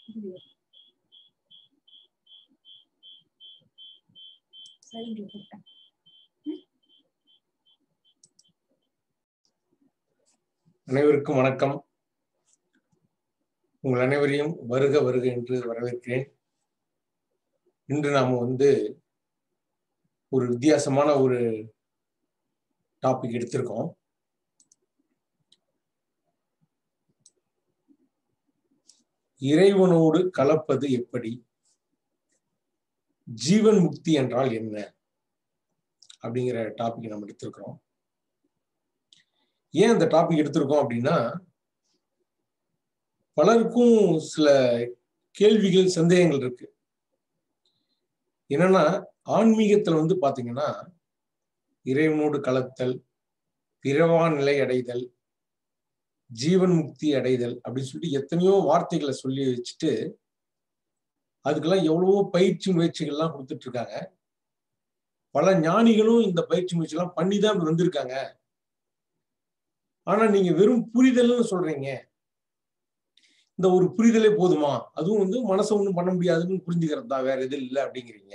சைலண்ட்ல போட்டேன் அனைவருக்கும் வணக்கம் உங்கள் அனைவரையும் வருக வருக என்று வரவேற்கிறேன் இன்று நாம வந்து ஒரு வித்தியாசமான ஒரு டாபிக் எடுத்திருக்கோம் இறைவனோடு கலப்பது எப்படி ஜீவன் முக்தி என்றால் என்ன அப்படிங்கிற டாபிக் நம்ம எடுத்திருக்கிறோம் ஏன் அந்த டாபிக் எடுத்திருக்கோம் அப்படின்னா பலருக்கும் சில கேள்விகள் சந்தேகங்கள் இருக்கு என்னன்னா ஆன்மீகத்துல வந்து பாத்தீங்கன்னா இறைவனோடு கலத்தல் பிறவா நிலை அடைதல் ஜீவன் முக்தி அடைதல் அப்படின்னு சொல்லிட்டு எத்தனையோ வார்த்தைகளை சொல்லி வச்சுட்டு அதுக்கெல்லாம் எவ்வளவோ பயிற்சி முயற்சிகள்லாம் கொடுத்துட்டு இருக்காங்க பல ஞானிகளும் இந்த பயிற்சி முயற்சி எல்லாம் பண்ணி தான் வந்திருக்காங்க ஆனா நீங்க வெறும் புரிதல்னு சொல்றீங்க இந்த ஒரு புரிதலே போதுமா அதுவும் வந்து மனசை ஒண்ணும் பண்ண முடியாதுன்னு புரிஞ்சுக்கிறது தான் வேற எதுவும் இல்லை அப்படிங்கிறீங்க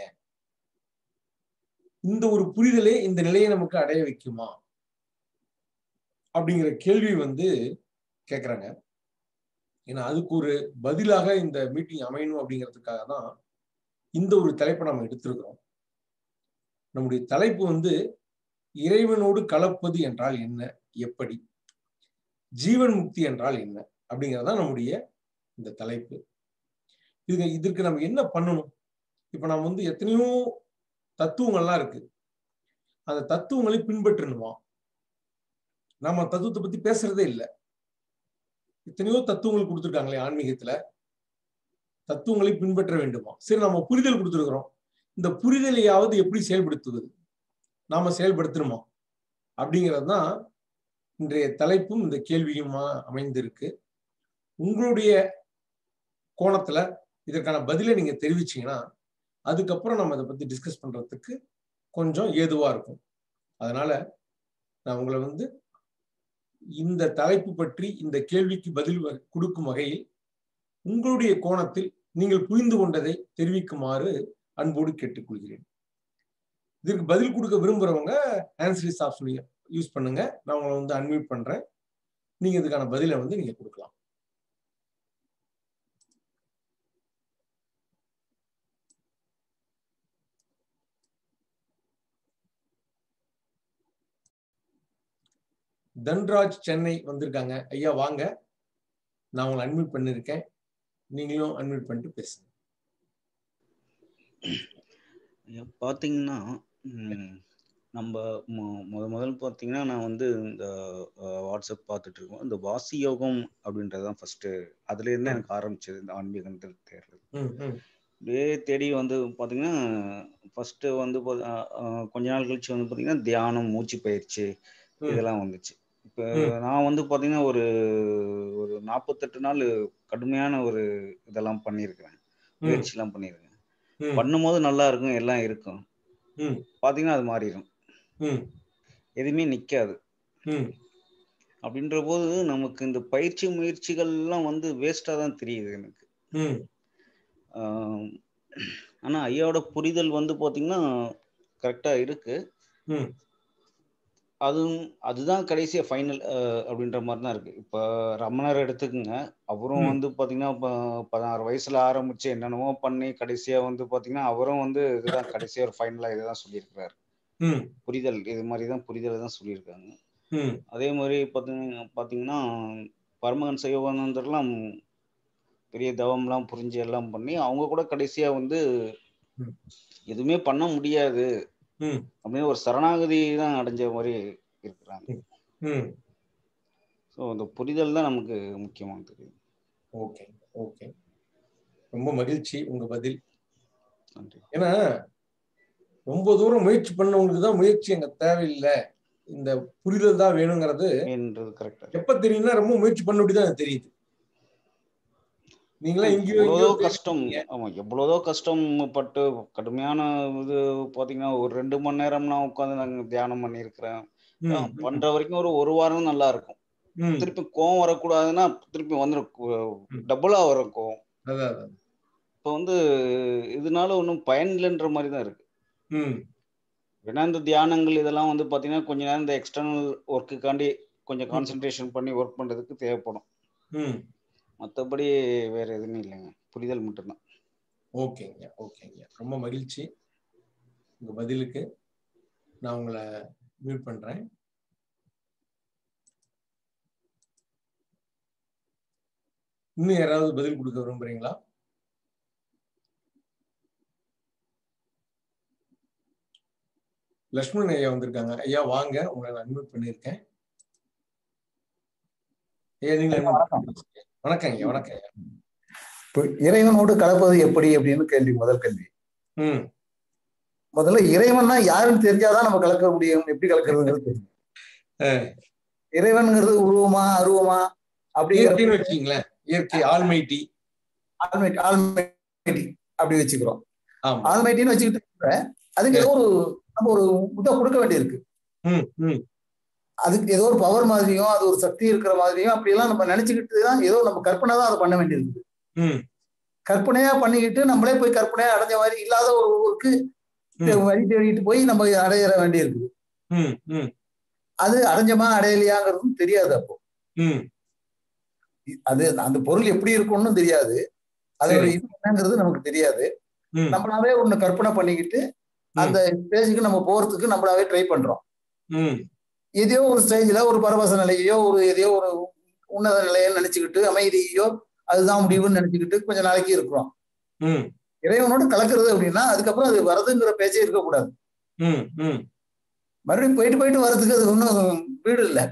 இந்த ஒரு புரிதலே இந்த நிலையை நமக்கு அடைய வைக்குமா அப்படிங்கிற கேள்வி வந்து கேக்குறாங்க ஏன்னா அதுக்கு ஒரு பதிலாக இந்த மீட்டிங் அமையணும் அப்படிங்கிறதுக்காக தான் இந்த ஒரு தலைப்பை நம்ம எடுத்திருக்கிறோம் நம்முடைய தலைப்பு வந்து இறைவனோடு கலப்பது என்றால் என்ன எப்படி ஜீவன் முக்தி என்றால் என்ன அப்படிங்கிறதான் நம்முடைய இந்த தலைப்பு இது இதற்கு நம்ம என்ன பண்ணணும் இப்ப நம்ம வந்து எத்தனையோ தத்துவங்கள்லாம் இருக்கு அந்த தத்துவங்களை பின்பற்றணுமா நம்ம தத்துவத்தை பத்தி பேசுறதே இல்லை எத்தனையோ தத்துவங்கள் கொடுத்துருக்காங்களே ஆன்மீகத்துல தத்துவங்களை பின்பற்ற வேண்டுமா சரி நம்ம புரிதல் கொடுத்துருக்குறோம் இந்த புரிதலையாவது எப்படி செயல்படுத்துவது நாம செயல்படுத்தணுமா அப்படிங்கிறது தான் இன்றைய தலைப்பும் இந்த கேள்வியுமா அமைந்திருக்கு உங்களுடைய கோணத்துல இதற்கான பதிலை நீங்க தெரிவிச்சீங்கன்னா அதுக்கப்புறம் நம்ம இதை பத்தி டிஸ்கஸ் பண்றதுக்கு கொஞ்சம் ஏதுவா இருக்கும் அதனால நான் உங்களை வந்து இந்த தலைப்பு பற்றி இந்த கேள்விக்கு பதில் கொடுக்கும் வகையில் உங்களுடைய கோணத்தில் நீங்கள் புரிந்து கொண்டதை தெரிவிக்குமாறு அன்போடு கேட்டுக்கொள்கிறேன் இதற்கு பதில் கொடுக்க விரும்புறவங்க ஆன்சரிஸ் ஆப்ஷன் யூஸ் பண்ணுங்க நான் உங்களை வந்து அன்மியூட் பண்றேன் நீங்க இதுக்கான பதிலை வந்து நீங்க கொடுக்கலாம் தன்ராஜ் சென்னை வந்திருக்காங்க ஐயா வாங்க நான் உங்களை அட்மிட் பண்ணிருக்கேன் நீங்களும் அட்மிட் பண்ணிட்டு பேசுங்க பார்த்தீங்கன்னா நம்ம முத முதல் பார்த்தீங்கன்னா நான் வந்து இந்த வாட்ஸ்அப் பார்த்துட்டு இருக்கோம் இந்த வாசி யோகம் அப்படின்றது தான் ஃபர்ஸ்ட் அதுல இருந்து எனக்கு ஆரம்பிச்சது இந்த ஆன்மீகன்றது தேர்றது அப்படியே தேடி வந்து பார்த்தீங்கன்னா ஃபர்ஸ்ட் வந்து கொஞ்ச நாள் கழிச்சு வந்து பார்த்தீங்கன்னா தியானம் மூச்சு பயிற்சி இதெல்லாம் வந்துச்சு இப்போ நான் வந்து பார்த்தீங்கன்னா ஒரு ஒரு நாற்பத்தெட்டு நாள் கடுமையான ஒரு இதெல்லாம் பண்ணியிருக்கிறேன் முயற்சிலாம் பண்ணியிருக்கேன் பண்ணும்போது நல்லா இருக்கும் எல்லாம் இருக்கும் பார்த்தீங்கன்னா அது மாறிடும் எதுவுமே நிற்காது அப்படின்ற போது நமக்கு இந்த பயிற்சி முயற்சிகள்லாம் வந்து வேஸ்டாக தான் தெரியுது எனக்கு ஆனால் ஐயாவோட புரிதல் வந்து பார்த்தீங்கன்னா கரெக்டாக இருக்கு அதுவும் அதுதான் கடைசியாக ஃபைனல் அப்படின்ற மாதிரி தான் இருக்கு இப்போ ரமணர் எடுத்துக்கோங்க அவரும் வந்து பார்த்தீங்கன்னா இப்போ பதினாறு வயசுல ஆரம்பிச்சு என்னென்னமோ பண்ணி கடைசியாக வந்து பார்த்தீங்கன்னா அவரும் வந்து இதுதான் கடைசியாக ஒரு ஃபைனலாக இதுதான் சொல்லியிருக்கிறாரு புரிதல் இது மாதிரி தான் புரிதல் தான் சொல்லியிருக்காங்க அதே மாதிரி பார்த்தீங்கன்னா பார்த்தீங்கன்னா பரமஹன்ச யோகானந்தர்லாம் பெரிய தவம்லாம் புரிஞ்சு எல்லாம் பண்ணி அவங்க கூட கடைசியாக வந்து எதுவுமே பண்ண முடியாது அப்படின்னு ஒரு சரணாகதி தான் அடைஞ்ச மாதிரி இருக்கிறாங்க ஸோ அந்த புரிதல் தான் நமக்கு முக்கியமாக தெரியும் ஓகே ஓகே ரொம்ப மகிழ்ச்சி உங்க பதில் நன்றி ஏன்னா ரொம்ப தூரம் முயற்சி பண்ணவங்களுக்கு தான் முயற்சி அங்க தேவையில்லை இந்த புரிதல் தான் வேணுங்கிறது என்றது கரெக்டா எப்ப தெரியும்னா ரொம்ப முயற்சி பண்ணபடி தான் தெரியுது நீங்களா இங்கேயோ எவ்வளவோ இங்கேயோ கஷ்டம் ஆமா எவ்வளவோ கஷ்டப்பட்டு கடுமையான இது பாத்தீங்கன்னா ஒரு ரெண்டு மணி நேரம் நான் உட்காந்து நாங்க தியானம் பண்ணியிருக்கிறேன் ம், ஆஹ் பண்ற வரைக்கும் ஒரு ஒரு வாரம் நல்லா இருக்கும் ம், திருப்பி கோவம் வரக்கூடாதுன்னா திருப்பி வந்துடும் ம். டபுளா வரும் கோவம் அதான் அதான் இப்போ வந்து இதனால ஒன்றும் பயன் இல்லைன்ற மாதிரி தான் இருக்கு ம் ஏன்னா இந்த தியானங்கள் இதெல்லாம் வந்து பார்த்தீங்கன்னா கொஞ்ச நேரம் இந்த எக்ஸ்டர்னல் ஒர்க்குக்காண்டி கொஞ்சம் ம். கான்சென்ட்ரேஷன் பண்ணி ஒர்க் பண்ணுறதுக்கு தேவைப்படும் ம் மற்றபடி வேற எதுவுமே இல்லைங்க புரிதல் மட்டும்தான் ஓகேங்க ஓகேங்க ரொம்ப மகிழ்ச்சி உங்க பதிலுக்கு நான் உங்களை மியூட் பண்றேன் இன்னும் யாராவது பதில் கொடுக்க விரும்புறீங்களா லக்ஷ்மணன் ஐயா வந்திருக்காங்க ஐயா வாங்க உங்களை நான் அன்மியூட் பண்ணியிருக்கேன் ஐயா நீங்க வணக்கம் ஐயா வணக்கம் ஐயா இப்போ இறைவனோடு கலப்பது எப்படி அப்படின்னு கேள்வி முதல் கேள்வி ம் முதல்ல இறைவன்னா யாருன்னு தெரிஞ்சாதான் நம்ம கலக்க முடியும் எப்படி கலக்கிறதுங்கிறது தெரியும் அஹ், இறைவன்ங்கிறது உருவமா அருவமா அப்படிங்கிற இயற்கைன்னு வச்சுக்கீங்களேன் இயற்கை ஆல்மைட்டி ஆல்மைட்டி ஆல்மைட்டி அப்படி வச்சுக்கிறோம் ஆமா ஆல்மைட்டின்னு வச்சுக்கிட்டு கூட அதுக்கு ஏதோ ஒரு நம்ம ஒரு இதை கொடுக்க வேண்டியிருக்கு ம் ம் அதுக்கு ஏதோ ஒரு பவர் மாதிரியும் அது ஒரு சக்தி இருக்கிற மாதிரியும் அப்படியெல்லாம் நம்ம நினைச்சுக்கிட்டு தான் ஏதோ நம்ம கற்பனை தான் அதை பண்ண வேண்டியிருக்கு ம் கற்பனையா பண்ணிக்கிட்டு நம்மளே போய் கற்பனையா அடைஞ்ச மாதிரி இல்லாத ஒரு ஊருக்கு ம். வழி தேடிட்டு போய் நம்ம அடையிற வேண்டியிருக்கு ம் ம் அது அடைஞ்சமா அடையலையாங்கிறதும் தெரியாது அப்போ ம் அது அந்த பொருள் எப்படி இருக்கும்னு தெரியாது அதோட சரி. இது என்னங்கிறது நமக்கு தெரியாது ம் நம்மளாவே ஒண்ணு கற்பனை பண்ணிக்கிட்டு அந்த ஸ்டேஜுக்கு நம்ம போறதுக்கு நம்மளாவே ட்ரை பண்றோம் ம் எதையோ ஒரு ஸ்டேஜ்ல ஒரு பரவச நிலையையோ ஒரு எதையோ ஒரு உன்னத நிலையை நினைச்சுக்கிட்டு அமைதியோ அதுதான் முடிவுன்னு நினைச்சுக்கிட்டு கொஞ்ச நாளைக்கு இருக்கிறோம் ம் இறைவனோட கலக்கிறது அப்படின்னா அதுக்கப்புறம் அது வரதுங்கிற பேச்சே இருக்கக்கூடாது ம் ம் மறுபடியும் போயிட்டு போயிட்டு வர்றதுக்கு அது ஒன்றும் வீடு இல்லை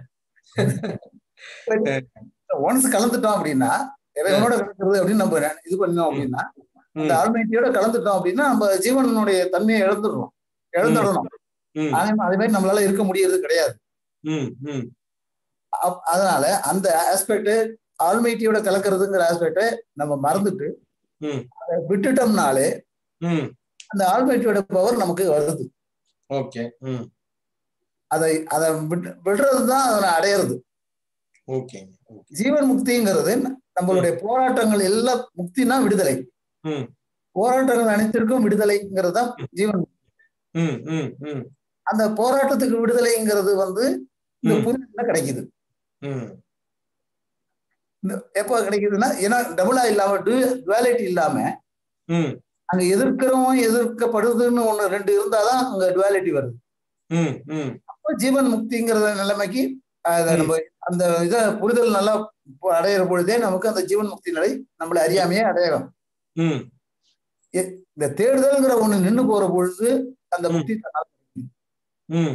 ஒன்ஸ் கலந்துட்டோம் அப்படின்னா இறைவனோட கலக்கிறது அப்படின்னு நம்ம இது பண்ணோம் அப்படின்னா அந்த ம் ஆழ்மையோட கலந்துட்டோம் அப்படின்னா நம்ம ஜீவனுடைய தன்மையை இழந்துடுறோம் இழந்துடணும் ம் அதே அதே மாதிரி நம்மளால இருக்க முடியறது கிடையாது ம் ம் அப்- அதனால அந்த ஆஸ்பெக்ட் ஆழ்மைட்டியோட கலக்கிறதுங்கிற ஆஸ்பெக்ட நம்ம மறந்துட்டு ம். அதை விட்டுட்டோம்னாலே ம் அந்த ஆழ்மைட்டியோட பவர் நமக்கு வருது ஓகே ம் அதை அதை விட்டு விடுறது தான் அதை அடையிறது ஓகேங்க ஓகே ஜீவன் முக்திங்கிறது நம்மளுடைய போராட்டங்கள் எல்லாம் முக்தினா விடுதலை ம் போராட்டங்கள் அனைத்திற்கும் விடுதலைங்கிறது தான் ஜீவன் ம் ம் ம் அந்த போராட்டத்துக்கு விடுதலைங்கிறது வந்து இந்த ம். புரிதல்ல கிடைக்குது ம் இந்த எப்போ கிடைக்குதுன்னா ஏன்னா டபுளா இல்லாம டுவாலிட்டி இல்லாம ம் அங்க எதிர்க்கிறவன் எதிர்க்கப்படுதுன்னு ஒண்ணு ரெண்டு இருந்தாதான் அங்க டுவாலிட்டி வருது ம் ம் அப்போ ஜீவன் முக்திங்கிற நிலைமைக்கு அதை நம்ம அந்த இதை புரிதல் நல்லா அடையிற பொழுதே நமக்கு அந்த ஜீவன் முக்தி நிலை நம்மளை அறியாமையே அடையலாம் ம் இந்த தேடுதல்ங்கிற ஒண்ணு நின்னு போற பொழுது அந்த ம். முக்தி தன்னால கிடைக்கும். ம்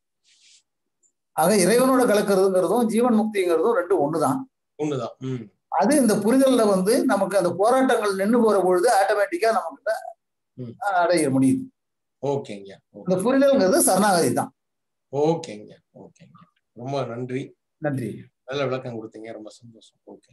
ஆக இறைவனோட கலக்கிறதுங்கிறதும் ஜீவன் முக்திங்கிறதும் ரெண்டும் ஒண்ணுதான் ஒண்ணுதான் ம் அது இந்த புரிதல்ல வந்து நமக்கு அந்த போராட்டங்கள் நின்னு போற பொழுது ஆட்டோமேட்டிக்கா நமக்கு ம். அடைய முடியுது ஓகேங்க ஓகே இந்த புரிதல்ங்கிறது சரணாகதி தான் ஓகேங்க ஓகேங்க ரொம்ப நன்றி நன்றி நல்ல விளக்கம் கொடுத்தீங்க ரொம்ப சந்தோஷம் ஓகே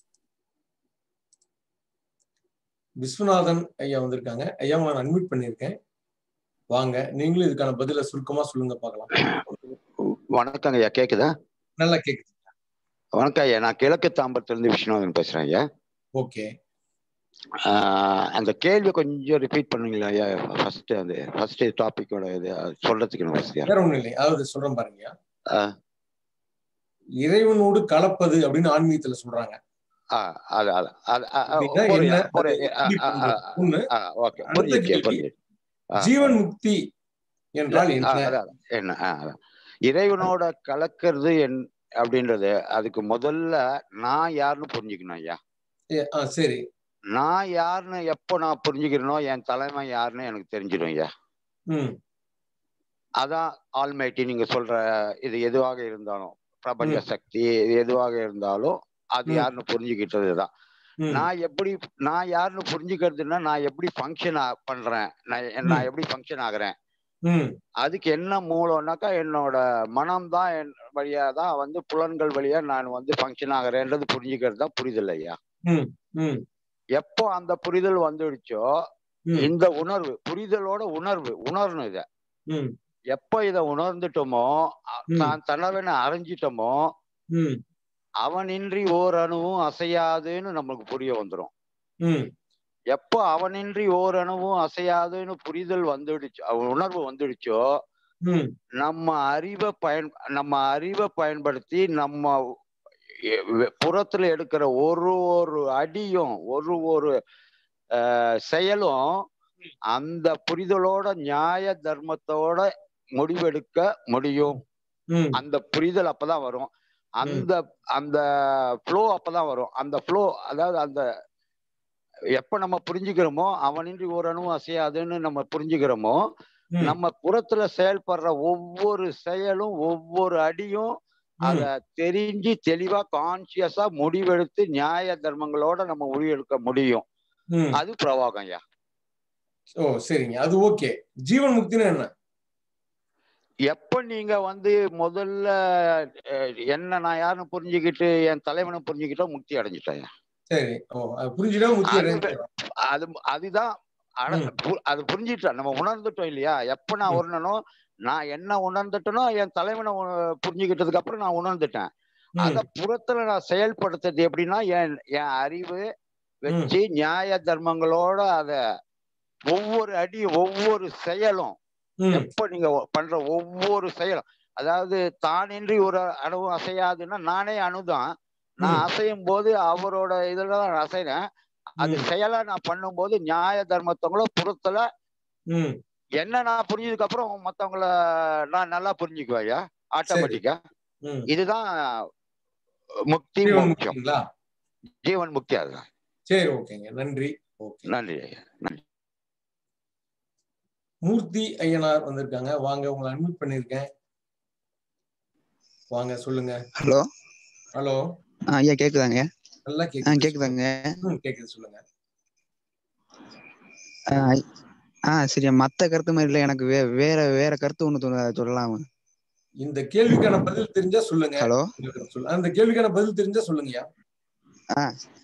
விஸ்வநாதன் ஐயா வந்திருக்காங்க ஐயா நான் அன்மியூட் பண்ணியிருக்கேன் வாங்க நீங்களும் இதுக்கான பதில சுருக்கமா சொல்லுங்க பார்க்கலாம் வணக்கங்க ஐயா கேக்குதா நல்லா கேக்குது வணக்கம் ஐயா நான் கிழக்கு தாம்பரத்துலேருந்து விஸ்வநாதன் பேசுறேன் ஐயா ஓகே ஆஹ் அந்த கேள்வி கொஞ்சம் ரிப்பீட் பண்ணுங்களா ஐயா ஃபர்ஸ்ட் அந்த ஃபர்ஸ்ட் டாபிக்கோட இது அது சொல்றதுக்கு எனக்கு வசதியா வேற ஒண்ணும் இல்லை அதாவது சொல்றேன் பாருங்க ஆ. இறைவனோடு கலப்பது அப்படின்னு ஆன்மீகத்துல சொல்றாங்க ஆஹ் அது அது அது ஆ, ஆ, அப்படின்னா ஒரு- என்ன? ஒரு- அது ஆ, எப்படி ஆ, ஆ, பண்றது? ஒண்ணு ஆ, ஓகே அடுத்த புரியுது கேள்வி. புரியுது ஆ. ஜீவன் முக்தி என்றால் ஆ, என்ன அதான், என்ன ஆ, அதான். இறைவனோட கலக்கிறது என் அப்படின்றது அதுக்கு முதல்ல நான் யாருன்னு புரிஞ்சுக்கணும் ஐயா ஏ, ஆ, சரி நான் யாருன்னு எப்போ நான் புரிஞ்சுக்கிறேனோ என் தலைமை யாருன்னு எனக்கு தெரிஞ்சிடும் ஐயா ம் அதான் ஆல்மைட்டி நீங்க சொல்ற இது எதுவாக இருந்தாலும் பிரபஞ்ச சக்தி இது எதுவாக இருந்தாலும் அது ம். யாருன்னு புரிஞ்சுக்கிட்டது தான் ம் நான் எப்படி நான் யாருன்னு புரிஞ்சுக்கிறதுன்னா நான் எப்படி ஃபங்க்ஷன் பண்றேன் நான் நான் எப்படி ஃபங்க்ஷன் ஆகுறேன் ம் அதுக்கு என்ன மூலம்னாக்கா என்னோட மனம் தான் என் வழியா தான் வந்து புலன்கள் வழியா நான் வந்து ஃபங்க்ஷன் ஆகுறேன்றது புரிஞ்சுக்கிறது தான் புரிதல் ஐயா ம் ம் எப்போ அந்த புரிதல் வந்துடுச்சோ ம் இந்த உணர்வு புரிதலோட உணர்வு உணரணும் இத ம் எப்போ இதை உணர்ந்துட்டோமோ அ- ம். தான் தன்னவனை அறிஞ்சிட்டோமோ ம் அவனின்றி ஓர் அணுவும் அசையாதுன்னு நம்மளுக்கு புரிய வந்துடும் ம் எப்போ அவனின்றி ஓரணுவும் அசையாதுன்னு புரிதல் வந்துடுச்சு அவ- உணர்வு வந்துடுச்சோ ம் நம்ம அறிவை பயன் நம்ம அறிவை பயன்படுத்தி நம்ம எ- வெ- புறத்துல எடுக்கிற ஒரு ஒரு அடியும் ஒரு ஒரு அஹ், செயலும் அந்த புரிதலோட நியாய தர்மத்தோட முடிவெடுக்க முடியும் ம் அந்த புரிதல் அப்பதான் வரும் அந்த அந்த ஃப்ளோ அப்பதான் வரும் அந்த ஃப்ளோ அதாவது அந்த எப்ப நம்ம புரிஞ்சுக்கிறோமோ அவனின்றி ஓரணுவும் அசையாதுன்னு நம்ம புரிஞ்சுக்கிறோமோ ம், நம்ம புறத்துல செயல்படுற ஒவ்வொரு செயலும் ஒவ்வொரு அடியும் ம். அத தெரிஞ்சு தெளிவா கான்சியஸா முடிவெடுத்து நியாய தர்மங்களோட நம்ம முடிவெடுக்க முடியும் ம். அது பிரவாகம் ஐயா ஓ சரிங்க அது ஓகே ஜீவன் முக்தினா என்ன எப்ப நீங்க வந்து முதல்ல அஹ், என்ன நான் யாருன்னு புரிஞ்சுக்கிட்டு என் தலைவனை புரிஞ்சுக்கிட்டா முக்தி அடைஞ்சிட்டேன் சரி ஓ அது புரிஞ்சுட்டா முக்தி அது அடைஞ்சிடும். அது அதுதான் அட- ம். பு- அது புரிஞ்சிட்டோம் நம்ம உணர்ந்துட்டோம் இல்லையா எப்ப நான் ம். உணரனோ நான் என்ன உணர்ந்துட்டனோ என் தலைவனை உண- புரிஞ்சுக்கிட்டதுக்கு அப்புறம் நான் உணர்ந்துட்டேன் ம், அத புறத்துல நான் செயல்படுத்துறது எப்படின்னா என் என் அறிவு வச்சு நியாய தர்மங்களோட அத ஒவ்வொரு அடி ஒவ்வொரு செயலும் ம், எப்ப நீங்க ஒ- பண்ற ஒவ்வொரு செயலும் அதாவது தானின்றி ஒரு அணு அசையாதுன்னா நானே அணுதான் நான் ம். அசையும் போது அவரோட இதுல தான் நான் அசைறேன் அது ம், செயலா நான் பண்ணும்போது நியாய தர்மத்தவங்கள புறத்துல ம். என்ன நான் புரிஞ்சதுக்கு அப்புறம் மத்தவங்கள நான் நல்லா புரிஞ்சுக்குவேயா ஆட்டோமேட்டிக்கா ம். இதுதான் முக்தி ஜீவன் மோட்சம் முக்திங்களா ஜீவன் முக்தி அதுதான் சரி ஓகேங்க நன்றி ஓகே நன்றி ஐயா நன்றி மூர்த்தி ஐயனார் வந்திருக்காங்க வாங்க உங்களை அட்மிட் பண்ணிருக்கேன் வாங்க சொல்லுங்க ஹலோ ஹலோ ஆ ஐயா கேக்குதாங்க நல்லா ஆ கேக்குது கேக்குதாங்க ம், கேக்குது சொல்லுங்க ஆ, ஐ- ஆ சரியா மத்த கருத்து மாதிரி இல்ல எனக்கு வே வேற வேற கருத்து ஒண்ணு தோணுது அதை சொல்லலாமா இந்த கேள்விக்கான பதில் தெரிஞ்சா சொல்லுங்க ஹலோ சொல்லு- அந்த கேள்விக்கான பதில் தெரிஞ்சா சொல்லுங்கய்யா ஆ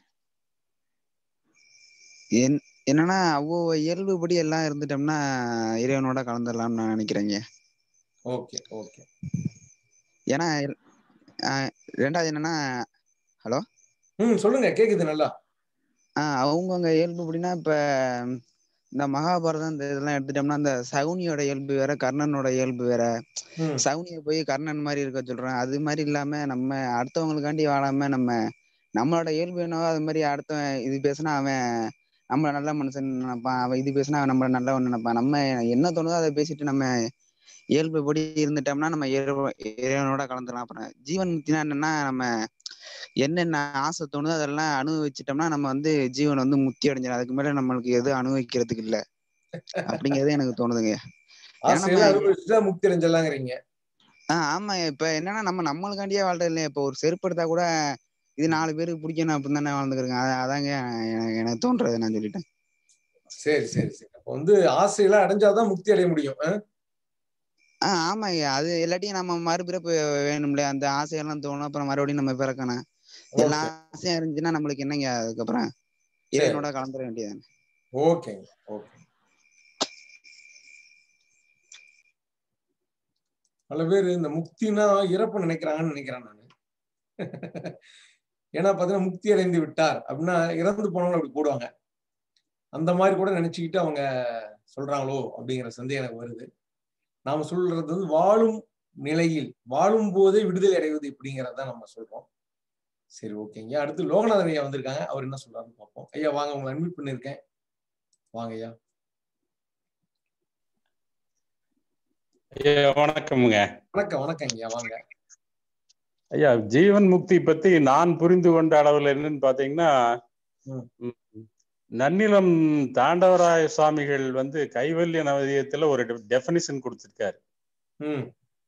என் என்னன்னா அவ்வளோ இயல்புபடி எல்லாம் இருந்துட்டோம்னா இறைவனோட கலந்துடலாம்னு நான் நினைக்கிறேங்க ஓகே ஓகே ஏன்னா ஆ, ரெண்டாவது என்னன்னா ஹலோ ம் சொல்லுங்க கேக்குது நல்லா ஆ அவங்கவுங்க இயல்பு எப்படின்னா இப்ப இந்த மகாபாரதம் இந்த இதெல்லாம் எடுத்துட்டோம்னா இந்த சகுனியோட இயல்பு வேற கர்ணனோட இயல்பு வேற ம் சகுனியை போய் கர்ணன் மாதிரி இருக்க சொல்றேன் அது மாதிரி இல்லாம நம்ம அடுத்தவங்களுக்காண்டி வாழாம நம்ம நம்மளோட இயல்பு என்னவோ அது மாதிரி அடுத்தவன் இது பேசினா அவன் நம்மள நல்ல மனுஷன் நினைப்பான் அவன் இது பேசினா அவன் நம்மள நல்லவன் நினைப்பான் நம்ம என்ன தோணுதோ அதை பேசிட்டு நம்ம இயல்பு படி இருந்துட்டோம்னா நம்ம இறைவ- இறைவனோட கலந்துடலாம் அப்புறம் ஜீவன் முக்தினா என்னன்னா நம்ம என்னென்ன ஆசை தோணுதோ அதெல்லாம் அனுபவிச்சிட்டோம்னா நம்ம வந்து ஜீவன் வந்து முக்தி அடைஞ்சிடும் அதுக்கு மேல நம்மளுக்கு எதுவும் அனுபவிக்கிறதுக்கு இல்ல அப்படிங்கிறது எனக்கு தோணுதுங்க ஆசையெல்லாம் அனுபவிச்சுட்டா முக்தி அடைஞ்சிடலாங்கிறீங்க ஆஹ் ஆமா இப்ப என்னன்னா நம்ம நம்மளுக்காண்டியே வாழ்றது இல்லையா இப்ப ஒரு செருப்பு எடுத்தா கூட இது நாலு பேருக்கு பிடிக்கணும் அப்படின்னு தானே வாழ்ந்துக்கிறேங்க அதாங்க எனக்கு எனக்கு தோன்றது நான் சொல்லிட்டேன் சரி சரி சரி அப்போ வந்து ஆசையெல்லாம் அடைஞ்சாதான் முக்தி அடைய முடியும் ஆ? ஆஹ் ஆமாங்க அது எல்லாத்தையும் நம்ம மறுபிறப்பு வேணும்ல அந்த ஆசையெல்லாம் தோணும் அப்புறம் மறுபடியும் நம்ம பிறக்கணும் எல்லா ஓகே ஆசையும் இருந்துச்சுன்னா நம்மளுக்கு என்னங்க அதுக்கப்புறம் சரி இறைவனோட கலந்துட வேண்டியது ஓகேங்க ஓகே பல பேர் இந்த முக்தினா இறப்பு நினைக்கிறாங்கன்னு நினைக்கிறேன் நான் ஏன்னா பாத்தீங்கன்னா முக்தி அடைந்து விட்டார் அப்படின்னா இறந்து போனவங்க அப்படி போடுவாங்க அந்த மாதிரி கூட நினைச்சுக்கிட்டு அவங்க சொல்றாங்களோ அப்படிங்கிற சந்தேகம் எனக்கு வருது நாம சொல்றது வந்து வாழும் நிலையில் வாழும் போதே விடுதலை அடைவது இப்படிங்கிறத நம்ம சொல்றோம் சரி ஓகேங்க அடுத்து லோகநாதன் ஐயா வந்திருக்காங்க அவர் என்ன சொல்றாருன்னு பார்ப்போம் ஐயா வாங்க உங்களை அட்மிட் பண்ணிருக்கேன் வாங்க ஐயா ஐயா வணக்கம்ங்க வணக்கம் வணக்கம் ஐயா வாங்க ஐயா ஜீவன் முக்தி பத்தி நான் புரிந்து கொண்ட அளவுல என்னன்னு பாத்தீங்கன்னா ம். ம், நன்னிலம் தாண்டவராய சுவாமிகள் வந்து கைவல்ய நவதியத்துல ஒரு டெஃபினிஷன் கொடுத்திருக்காரு ம்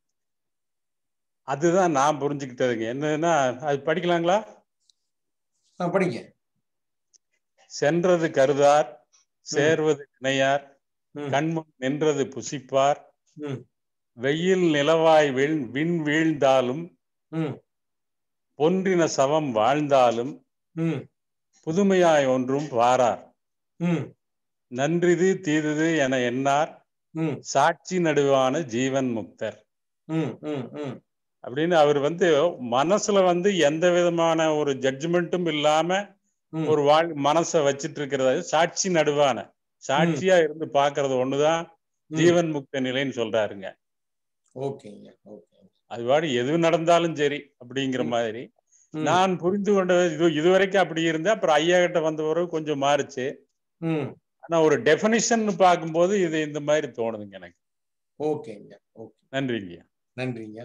அதுதான் நான் புரிஞ்சுக்கிட்டதுங்க என்னன்னா அது படிக்கலாங்களா ஆ, படிங்க சென்றது கருதார் சேர்வது இணையார் ம். கண்முன் நின்றது புசிப்பார் ம். வெயில் நிலவாய் வீழ் விண் வீழ்ந்தாலும் ம் பொன்றின சவம் வாழ்ந்தாலும் ம் புதுமையாய் ஒன்றும் வாரார் ம் நன்றிது தீதுது என எண்ணார் ம் சாட்சி நடுவான ஜீவன் முக்தர் ம் ம் ம் அப்படின்னு அவர் வந்து மனசுல வந்து எந்த விதமான ஒரு ஜட்ஜ்மெண்ட்டும் இல்லாம ம். ஒரு வாழ் மனசை வச்சிட்டு இருக்கிறது சாட்சி நடுவான சாட்சியா இருந்து பாக்குறது ஒண்ணுதான் ம். ஜீவன் முக்த நிலைன்னு சொல்றாருங்க ஓகேங்க ஓகே அது பாடி எது நடந்தாலும் சரி அப்படிங்கிற ம். மாதிரி ம். நான் புரிந்து கொண்டது இது இதுவரைக்கும் அப்படி இருந்தேன் அப்புறம் ஐயா கிட்ட வந்த பிறகு கொஞ்சம் மாறுச்சு ம் ஆனா ஒரு டெஃபினிஷன் பார்க்கும்போது இது இந்த மாதிரி தோணுதுங்க எனக்கு ஓகேங்க ஓகே நன்றிங்க நன்றிங்க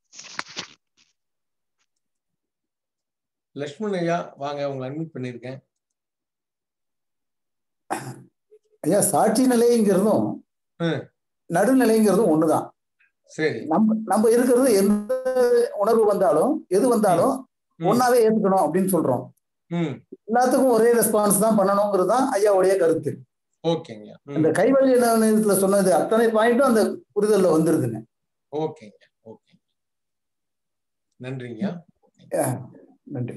லக்ஷ்மண் ஐயா வாங்க உங்களை அட்மிட் பண்ணியிருக்கேன் ஐயா சாட்சி நிலைங்கிறதும் ம். நடுநிலைங்கிறதும் ஒண்ணுதான் சரி நம்ம நம்ம இருக்கிறது எந்த உணர்வு வந்தாலும் எது வந்தாலும் ம். ஒன்னாவே ஏத்துக்கணும் அப்படின்னு சொல்றோம் ம் எல்லாத்துக்கும் ஒரே ரெஸ்பான்ஸ் தான் பண்ணணுங்கிறது தான் ஐயாவுடைய கருத்து ஓகேங்க ம் இந்த கைவல்ய நேரத்துல சொன்னது அத்தனை பாயிண்ட்டும் அந்த புரிதல்ல வந்துருதுங்க ஓகேங்க ஓகே நன்றிங்க அஹ் நன்றி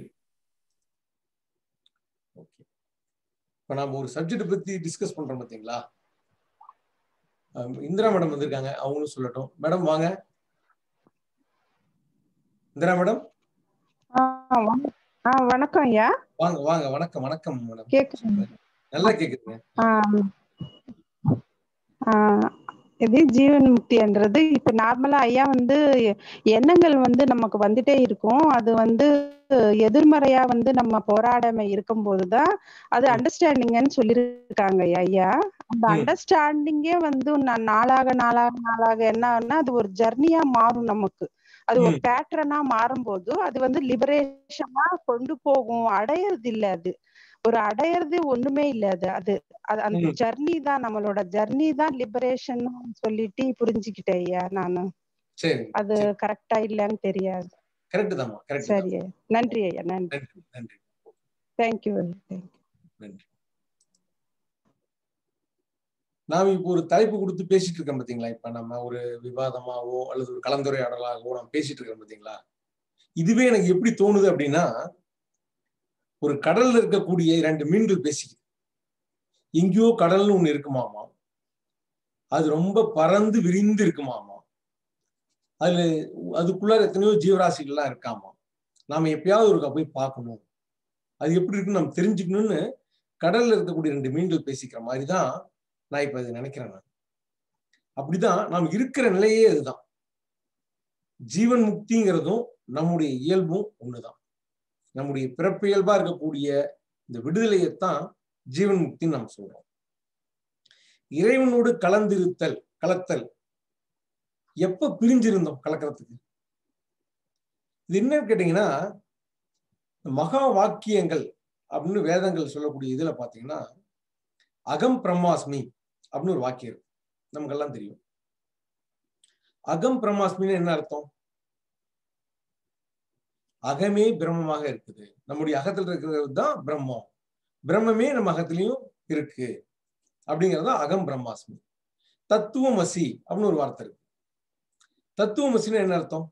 ஓகே இப்போ நாம ஒரு சப்ஜெக்ட் பத்தி டிஸ்கஸ் பண்றோம் பாத்தீங்களா அஹ் இந்திரா மேடம் வந்திருக்காங்க அவங்களும் சொல்லட்டும் மேடம் வாங்க இந்திரா மேடம் ஆ, வண- ஆ, வணக்கம் ஐயா வாங்க வாங்க வணக்கம் வணக்கம் மேடம் கேக்குதுங்க நல்லா கேக்குதுங்க ஆ, ஆ, இது ஜீவன் முக்தின்றது இப்ப நார்மலா ஐயா வந்து எண்ணங்கள் வந்து நமக்கு வந்துட்டே இருக்கும் அது வந்து எதிர்மறையா வந்து நம்ம போராடாம இருக்கும்போதுதான் அது அண்டர்ஸ்டாண்டிங்னு சொல்லியிருக்காங்க ஐயா ஐயா அந்த ம். அண்டர்ஸ்டாண்டிங்கே வந்து நா- நாளாக நாளாக நாளாக என்ன ஆகும்னா அது ஒரு ஜர்னியா மாறும் நமக்கு அது ஒரு ம். பேட்டர்னா மாறும்போது அது வந்து லிபரேஷனா கொண்டு போகும் அடையறது இல்ல அது ஒரு அடையறது ஒண்ணுமே இல்ல அது அது அது அந்த ம். ஜர்னி தான் நம்மளோட ஜர்னி தான் லிபரேஷன் சொல்லிட்டு புரிஞ்சுக்கிட்டேன் ஐயா நானு சரி அது கரெக்டா இல்லன்னு தெரியாது கரெக்ட் தாம்மா கரெக்ட் சரி ஐயா நன்றி ஐயா நன்றி நன்றி நன்றி தேங்க்யூ தேங்க்யூ நன்றி நாம் இப்போ ஒரு தலைப்பு கொடுத்து பேசிட்டு இருக்கோம் பாத்தீங்களா இப்ப நம்ம ஒரு விவாதமாவோ அல்லது ஒரு கலந்துரையாடலாகவோ நம்ம பேசிட்டு இருக்கோம் பாத்தீங்களா இதுவே எனக்கு எப்படி தோணுது அப்படின்னா ஒரு கடல்ல இருக்கக்கூடிய இரண்டு மீன்கள் பேசிக்குது எங்கேயோ கடல்னு ஒண்ணு இருக்குமாமா அது ரொம்ப பறந்து விரிந்து இருக்குமாமா அதுல அதுக்குள்ளார எத்தனையோ ஜீவராசிகள்லாம் இருக்காமா நாம எப்பயாவது ஒருக்கா போய் பார்க்கணும் அது எப்படி இருக்குன்னு நம்ம தெரிஞ்சுக்கணும்னு கடல்ல இருக்கக்கூடிய ரெண்டு மீன்கள் பேசிக்கிற மாதிரி தான் நான் இப்ப இது நினைக்கிறேன் நான் அப்படிதான் நாம் இருக்கிற நிலையே அதுதான் ஜீவன் முக்திங்கிறதும் நம்முடைய இயல்பும் ஒண்ணுதான் நம்முடைய பிறப்பு இயல்பா இருக்கக்கூடிய இந்த விடுதலையைத்தான் ஜீவன் முக்தின்னு நம்ம சொல்றோம் இறைவனோடு கலந்திருத்தல் கலத்தல் எப்ப பிரிஞ்சிருந்தோம் கலக்கிறதுக்கு இது என்னன்னு கேட்டீங்கன்னா மகா வாக்கியங்கள் அப்படின்னு வேதங்கள் சொல்லக்கூடிய இதுல பாத்தீங்கன்னா அகம் பிரம்மாஸ்மி அப்படின்னு ஒரு வாக்கியம் இருக்கு நமக்கெல்லாம் தெரியும் அகம் பிரம்மாஸ்மின்னு என்ன அர்த்தம் அகமே பிரம்மமாக இருக்குது நம்முடைய அகத்துல இருக்கிறது தான் பிரம்மம் பிரம்மமே நம்ம அகத்திலையும் இருக்கு அப்படிங்கிறது தான் அகம் பிரம்மாஸ்மி தத்துவமசி அப்படின்னு ஒரு வார்த்தை இருக்கு தத்துவமசின்னு என்ன அர்த்தம்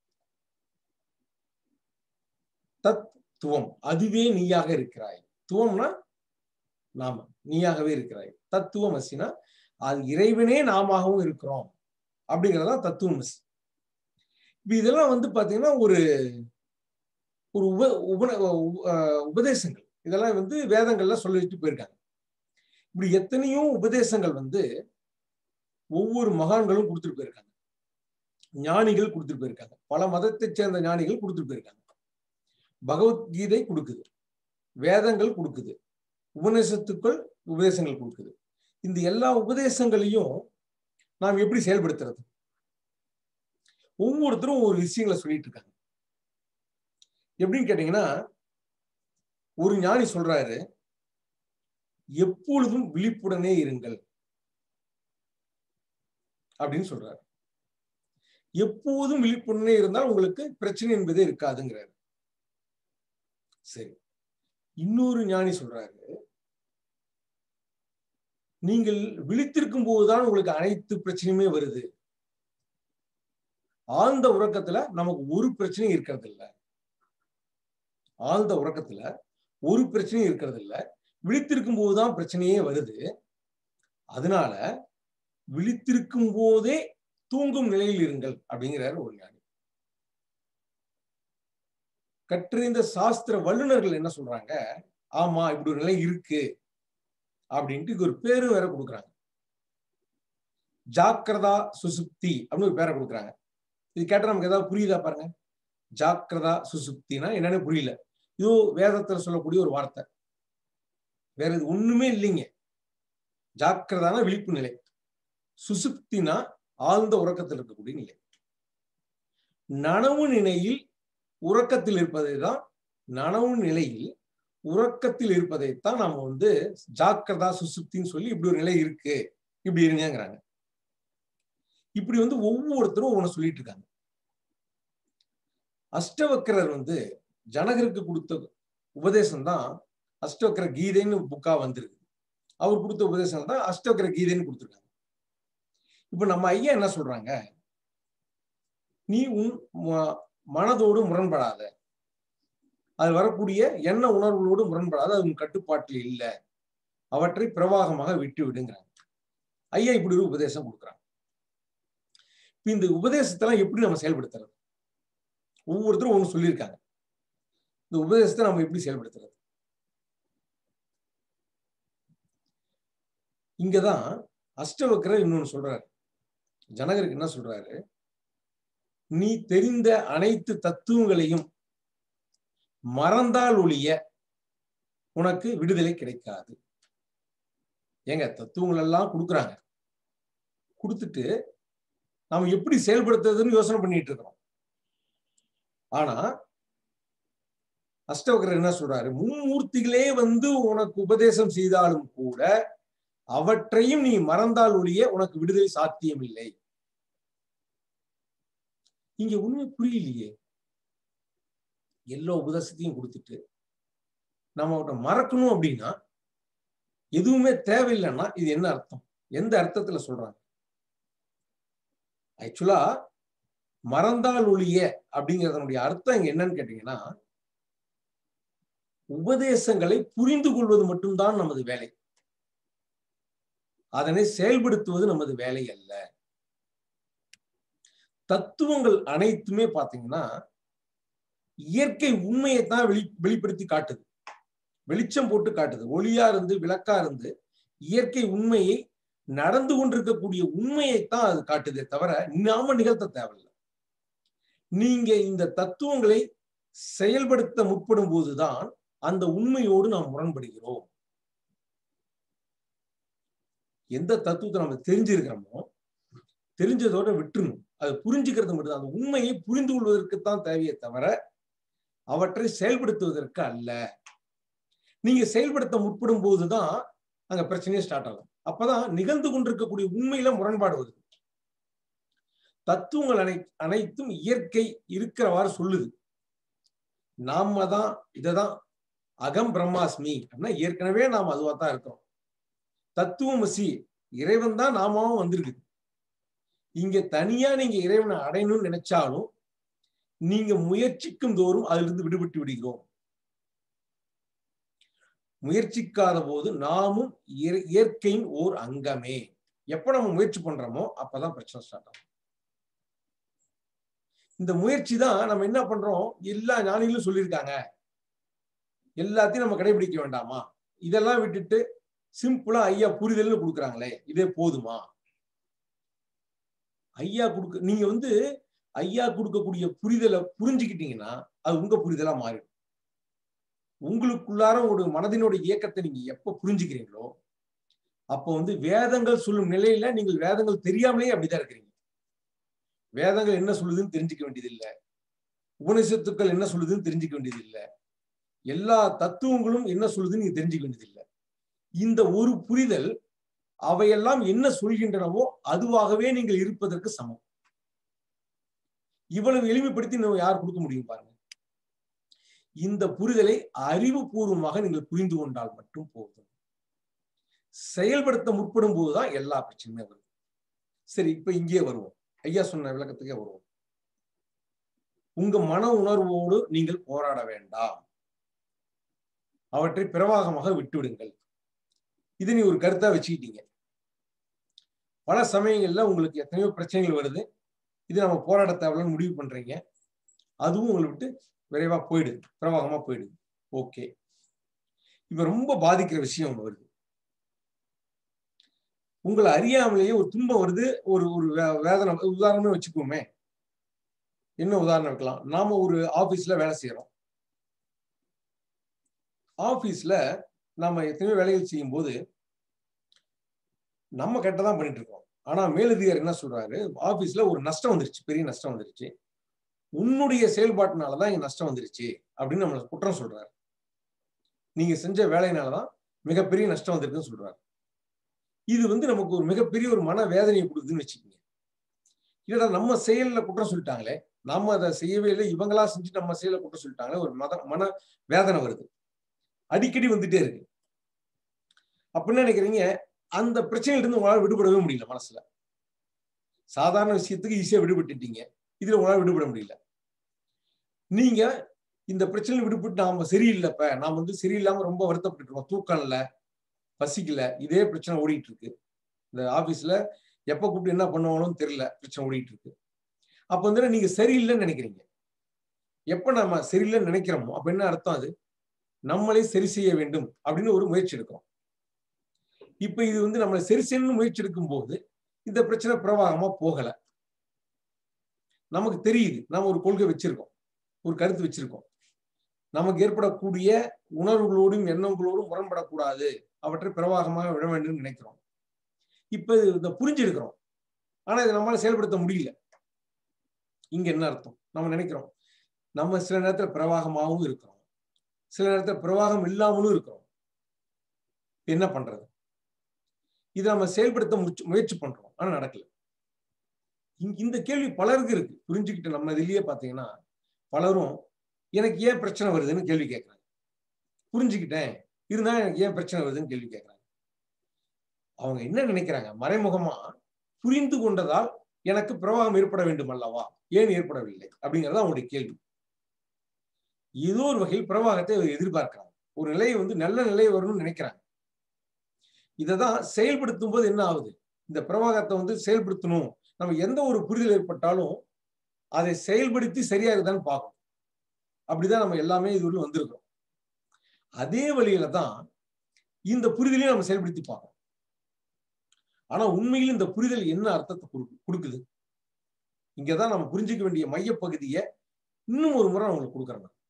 தத்துவம் அதுவே நீயாக இருக்கிறாய் துவம்னா நாம நீயாகவே இருக்கிறாய் தத்துவமசினா அது இறைவனே நாமாகவும் இருக்கிறோம் அப்படிங்கறதான் தத்துவமசி இப்ப இதெல்லாம் வந்து பாத்தீங்கன்னா ஒரு ஒரு உப உபன உ- உபதேசங்கள் இதெல்லாம் வந்து வேதங்கள்ல சொல்லிட்டு போயிருக்காங்க இப்படி எத்தனையோ உபதேசங்கள் வந்து ஒவ்வொரு மகான்களும் கொடுத்துட்டு போயிருக்காங்க ஞானிகள் கொடுத்துட்டு போயிருக்காங்க பல மதத்தை சேர்ந்த ஞானிகள் கொடுத்துட்டு போயிருக்காங்க பகவத்கீதை கொடுக்குது வேதங்கள் கொடுக்குது உபநேசத்துக்கள் உபதேசங்கள் கொடுக்குது இந்த எல்லா உபதேசங்களையும் நாம் எப்படி செயல்படுத்துறது ஒவ்வொருத்தரும் ஒரு விஷயங்களை சொல்லிட்டு இருக்காங்க எப்படின்னு கேட்டீங்கன்னா ஒரு ஞானி சொல்றாரு எப்பொழுதும் விழிப்புடனே இருங்கள் அப்படின்னு சொல்றாரு எப்போதும் விழிப்புடனே இருந்தால் உங்களுக்கு பிரச்சனை என்பதே இருக்காதுங்கிறாரு சரி இன்னொரு ஞானி சொல்றாரு நீங்கள் விழித்திருக்கும் போதுதான் உங்களுக்கு அனைத்து பிரச்சனையுமே வருது ஆழ்ந்த உறக்கத்துல நமக்கு ஒரு பிரச்சனையும் இருக்கிறது இல்ல ஆழ்ந்த உறக்கத்துல ஒரு பிரச்சனையும் இருக்கிறது இல்ல விழித்திருக்கும் போதுதான் பிரச்சனையே வருது அதனால விழித்திருக்கும் போதே தூங்கும் நிலையில் இருங்கள் அப்படிங்கிறாரு ஒரு ஞானி கற்றறிந்த சாஸ்திர வல்லுநர்கள் என்ன சொல்றாங்க ஆமா இப்படி ஒரு நிலை இருக்கு அப்படின்ட்டு இதுக்கு ஒரு பேரு வேற கொடுக்குறாங்க ஜாக்கிரதா சுசுப்தி அப்படின்னு ஒரு பேரை கொடுக்குறாங்க இது கேட்டா நமக்கு ஏதாவது புரியுதா பாருங்க ஜாக்கிரதா சுசுப்தினா என்னன்னு புரியல இது வேதத்துல சொல்லக்கூடிய ஒரு வார்த்தை வேற இது ஒண்ணுமே இல்லைங்க ஜாக்கிரதான விழிப்பு நிலை சுசுப்தினா ஆழ்ந்த உறக்கத்தில் இருக்கக்கூடிய நிலை நனவு நிலையில் உறக்கத்தில் இருப்பதை தான் நனவு நிலையில் உறக்கத்தில் இருப்பதைத்தான் நாம வந்து ஜாக்கிரதா சுசுப்தின்னு சொல்லி இப்படி ஒரு நிலை இருக்கு இப்படி இருங்கிறாங்க இப்படி வந்து ஒவ்வொருத்தரும் ஒண்ணு சொல்லிட்டு இருக்காங்க அஷ்டவக்கரர் வந்து ஜனகருக்கு கொடுத்த உபதேசம் தான் அஷ்டவக்கர கீதைன்னு புக்கா வந்திருக்கு அவர் கொடுத்த உபதேசம் தான் அஷ்டவக்கர கீதைன்னு கொடுத்துருக்காங்க இப்ப நம்ம ஐயா என்ன சொல்றாங்க நீ உன் ம- மனதோடு முரண்படாத அது வரக்கூடிய எண்ண உணர்வுகளோடு முரண்படாத அது உன் கட்டுப்பாட்டில் இல்லை அவற்றை பிரவாகமாக விட்டு விடுங்கிறாங்க ஐயா இப்படி ஒரு உபதேசம் கொடுக்குறாங்க இப்ப இந்த உபதேசத்தெல்லாம் எப்படி நம்ம செயல்படுத்துறது ஒவ்வொருத்தரும் ஒண்ணு சொல்லியிருக்காங்க இந்த உபதேசத்தை நம்ம எப்படி செயல்படுத்துறது இங்கதான் அஷ்டவக்கரர் இன்னொன்னு சொல்றாரு ஜனகருக்கு என்ன சொல்றாரு நீ தெரிந்த அனைத்து தத்துவங்களையும் மறந்தால் ஒழிய உனக்கு விடுதலை கிடைக்காது ஏங்க தத்துவங்கள் எல்லாம் கொடுக்குறாங்க கொடுத்துட்டு நாம எப்படி செயல்படுத்துறதுன்னு யோசனை பண்ணிட்டு இருக்கிறோம் ஆனா அஷ்டவக்கரர் என்ன சொல்றாரு மும்மூர்த்திகளே வந்து உனக்கு உபதேசம் செய்தாலும் கூட அவற்றையும் நீ மறந்தால் ஒழிய உனக்கு விடுதலை சாத்தியம் இல்லை இங்க உண்மை புரியலையே எல்லா உபதேசத்தையும் கொடுத்துட்டு நம்ம அவட்ட மறக்கணும் அப்படின்னா எதுவுமே தேவையில்லைன்னா இது என்ன அர்த்தம் எந்த அர்த்தத்துல சொல்றாங்க ஆக்சுவலா மறந்தால் ஒழிய அப்படிங்கறதனுடைய அர்த்தம் இங்க என்னன்னு கேட்டீங்கன்னா உபதேசங்களை புரிந்து கொள்வது மட்டும்தான் நமது வேலை அதனை செயல்படுத்துவது நமது வேலை அல்ல தத்துவங்கள் அனைத்துமே பாத்தீங்கன்னா இயற்கை உண்மையைத்தான் வெளி வெளிப்படுத்தி காட்டுது வெளிச்சம் போட்டு காட்டுது ஒளியா இருந்து விளக்கா இருந்து இயற்கை உண்மையை நடந்து கொண்டிருக்கக்கூடிய உண்மையைத்தான் அது காட்டுதே தவிர நாம நிகழ்த்த தேவையில்லை நீங்க இந்த தத்துவங்களை செயல்படுத்த முற்படும் போதுதான் அந்த உண்மையோடு நாம் முரண்படுகிறோம் எந்த தத்துவத்தை நம்ம தெரிஞ்சிருக்கிறோமோ தெரிஞ்சதோட விட்டுணும் அது புரிஞ்சுக்கிறது மட்டும் அந்த உண்மையை புரிந்து கொள்வதற்குத்தான் தேவையே தவிர அவற்றை செயல்படுத்துவதற்கு அல்ல நீங்க செயல்படுத்த முற்படும் போதுதான் அங்க பிரச்சனையே ஸ்டார்ட் ஆகும் அப்பதான் நிகழ்ந்து கொண்டிருக்கக்கூடிய உண்மையில முரண்பாடு வருது தத்துவங்கள் அனை அனைத்தும் இயற்கை இருக்கிறவாறு சொல்லுது நாம தான் இததான் அகம் பிரம்மாஸ்மி அப்படின்னா ஏற்கனவே நாம் அதுவா தான் இருக்கிறோம் தத்துவமசி இறைவன் தான் நாமாவும் வந்திருக்கு இங்க தனியா நீங்க இறைவனை அடையணும்னு நினைச்சாலும் நீங்க முயற்சிக்கும் தோறும் அதிலிருந்து விடுபட்டு விடுகிறோம் முயற்சிக்காத போது நாமும் இய- இயற்கையின் ஓர் அங்கமே எப்ப நம்ம முயற்சி பண்றோமோ அப்பதான் பிரச்சனை ஸ்டார்ட் ஆகும் இந்த முயற்சி தான் நம்ம என்ன பண்றோம் எல்லா ஞானிகளும் சொல்லியிருக்காங்க எல்லாத்தையும் நம்ம கடைபிடிக்க வேண்டாமா இதெல்லாம் விட்டுட்டு சிம்பிளா ஐயா புரிதல்னு கொடுக்குறாங்களே இதே போதுமா ஐயா கொடுக்க நீங்க வந்து ஐயா கொடுக்கக்கூடிய புரிதலை புரிஞ்சுக்கிட்டீங்கன்னா அது உங்க புரிதலா மாறிடும் உங்களுக்குள்ளார ஒரு மனதினோட இயக்கத்தை நீங்க எப்ப புரிஞ்சுக்கிறீங்களோ அப்போ வந்து வேதங்கள் சொல்லும் நிலையில நீங்கள் வேதங்கள் தெரியாமலே அப்படிதான் இருக்கிறீங்க வேதங்கள் என்ன சொல்லுதுன்னு தெரிஞ்சுக்க வேண்டியது இல்ல உபனிஷத்துக்கள் என்ன சொல்லுதுன்னு தெரிஞ்சுக்க வேண்டியது இல்ல எல்லா தத்துவங்களும் என்ன சொல்லுதுன்னு நீங்க தெரிஞ்சுக்க வேண்டியது இல்ல இந்த ஒரு புரிதல் அவையெல்லாம் என்ன சொல்கின்றனவோ அதுவாகவே நீங்கள் இருப்பதற்கு சமம் இவ்வளவு எளிமைப்படுத்தி நம்ம யார் கொடுக்க முடியும் பாருங்க இந்த புரிதலை அறிவுபூர்வமாக நீங்கள் புரிந்து கொண்டால் மட்டும் போதும் செயல்படுத்த முற்படும் போதுதான் எல்லா பிரச்சனையுமே வருது சரி இப்ப இங்கே வருவோம் ஐயா சொன்ன விளக்கத்துக்கே வருவோம் உங்க மன உணர்வோடு நீங்கள் போராட வேண்டாம் அவற்றை பிரவாகமாக விட்டுவிடுங்கள் இதை நீ ஒரு கருத்தா வச்சுக்கிட்டீங்க பல சமயங்கள்ல உங்களுக்கு எத்தனையோ பிரச்சனைகள் வருது இது நம்ம போராட தேவையில்லைன்னு முடிவு பண்றீங்க அதுவும் உங்களை விட்டு விரைவா போயிடுது பிரவாகமா போயிடுது ஓகே இப்ப ரொம்ப பாதிக்கிற விஷயம் ஒண்ணு வருது உங்களை அறியாமலேயே ஒரு துன்பம் வருது ஒரு ஒரு வே- வேதனை உதாரணமே வச்சுக்குவோமே என்ன உதாரணம் வைக்கலாம் நாம ஒரு ஆபீஸ்ல வேலை செய்யறோம் ஆபீஸ்ல நாம எத்தனையோ வேலைகள் செய்யும் போது நம்ம கரெக்டா பண்ணிட்டு இருக்கோம் ஆனா மேலதிகாரி என்ன சொல்றாரு ஆபீஸ்ல ஒரு நஷ்டம் வந்துருச்சு பெரிய நஷ்டம் வந்துருச்சு உன்னுடைய செயல்பாட்டினாலதான் இங்க நஷ்டம் வந்துருச்சு அப்படின்னு நம்மள குற்றம் சொல்றாரு நீங்க செஞ்ச வேலையினாலதான் மிகப்பெரிய நஷ்டம் வந்திருக்குன்னு சொல்றாரு இது வந்து நமக்கு ஒரு மிகப்பெரிய ஒரு மன வேதனையை கொடுக்குதுன்னு வச்சுக்கோங்க இல்லடா நம்ம செயல்ல குற்றம் சொல்லிட்டாங்களே நாம அதை செய்யவே இல்லை இவங்களா செஞ்சு நம்ம செயல குற்றம் சொல்லிட்டாங்களே ஒரு மத மன வேதனை வருது அடிக்கடி வந்துட்டே இருக்கு அப்ப என்ன நினைக்கிறீங்க அந்த பிரச்சனையில இருந்து உங்களால விடுபடவே முடியல மனசுல சாதாரண விஷயத்துக்கு ஈஸியா விடுபட்டுட்டீங்க இதுல உங்களால விடுபட முடியல நீங்க இந்த பிரச்சனையில விடுபட்டு நாம சரியில்லைப்ப நாம வந்து சரியில்லாம ரொம்ப வருத்தப்பட்டு இருக்கோம் தூக்கம் இல்ல பசிக்கல இதே பிரச்சனை ஓடிட்டு இருக்கு இந்த ஆபீஸ்ல எப்ப கூப்பிட்டு என்ன பண்ணுவாங்களோன்னு தெரியல பிரச்சனை ஓடிட்டு இருக்கு அப்ப வந்து நீங்க சரியில்லைன்னு நினைக்கிறீங்க எப்ப நம்ம சரியில்லைன்னு நினைக்கிறோமோ அப்ப என்ன அர்த்தம் அது நம்மளே சரி செய்ய வேண்டும் அப்படின்னு ஒரு முயற்சி எடுக்கிறோம் இப்ப இது வந்து நம்மளை சரி செய்யணும்னு முயற்சி எடுக்கும் போது இந்த பிரச்சனை பிரவாகமா போகல நமக்கு தெரியுது நம்ம ஒரு கொள்கை வச்சிருக்கோம் ஒரு கருத்து வச்சிருக்கோம் நமக்கு ஏற்படக்கூடிய உணர்வுகளோடும் எண்ணங்களோடும் முரண்படக்கூடாது அவற்றை பிரவாகமாக விட வேண்டும் நினைக்கிறோம் இப்ப இதை புரிஞ்சிருக்கிறோம் ஆனா இதை நம்மளால செயல்படுத்த முடியல இங்க என்ன அர்த்தம் நம்ம நினைக்கிறோம் நம்ம சில நேரத்துல பிரவாகமாகவும் இருக்கிறோம் சில நேரத்துல பிரவாகம் இல்லாமலும் இருக்கிறோம் என்ன பண்றது இதை நம்ம செயல்படுத்த முயற்சி முயற்சி பண்றோம் ஆனா நடக்கல இங்க- இந்த கேள்வி பலருக்கு இருக்கு புரிஞ்சுக்கிட்டு நம்ம இதுலயே பாத்தீங்கன்னா பலரும் எனக்கு ஏன் பிரச்சனை வருதுன்னு கேள்வி கேட்கறாங்க புரிஞ்சுக்கிட்டேன் இருந்தாலும் எனக்கு ஏன் பிரச்சனை வருதுன்னு கேள்வி கேட்கறாங்க அவங்க என்ன நினைக்கிறாங்க மறைமுகமா புரிந்து கொண்டதால் எனக்கு பிரவாகம் ஏற்பட வேண்டும் அல்லவா ஏன் ஏற்படவில்லை அப்படிங்கறது அவங்களுடைய கேள்வி ஏதோ ஒரு வகையில் பிரவாகத்தை அவர் எதிர்பார்க்கிறாங்க ஒரு நிலையை வந்து நல்ல நிலை வரணும்னு நினைக்கிறாங்க இததான் செயல்படுத்தும் போது என்ன ஆகுது இந்த பிரவாகத்தை வந்து செயல்படுத்தணும் நம்ம எந்த ஒரு புரிதல் ஏற்பட்டாலும் அதை செயல்படுத்தி சரியா இருக்குதான்னு பார்க்கணும் அப்படிதான் நம்ம எல்லாமே இதுவரையும் வந்திருக்கிறோம் அதே வழியில தான் இந்த புரிதலையும் நம்ம செயல்படுத்தி பார்க்கணும் ஆனா உண்மையில் இந்த புரிதல் என்ன அர்த்தத்தை கொடுக்கு- கொடுக்குது இங்கதான் நம்ம புரிஞ்சுக்க வேண்டிய மையப்பகுதியை இன்னும் ஒரு முறை அவங்களுக்கு கொடுக்குறேன் நான்.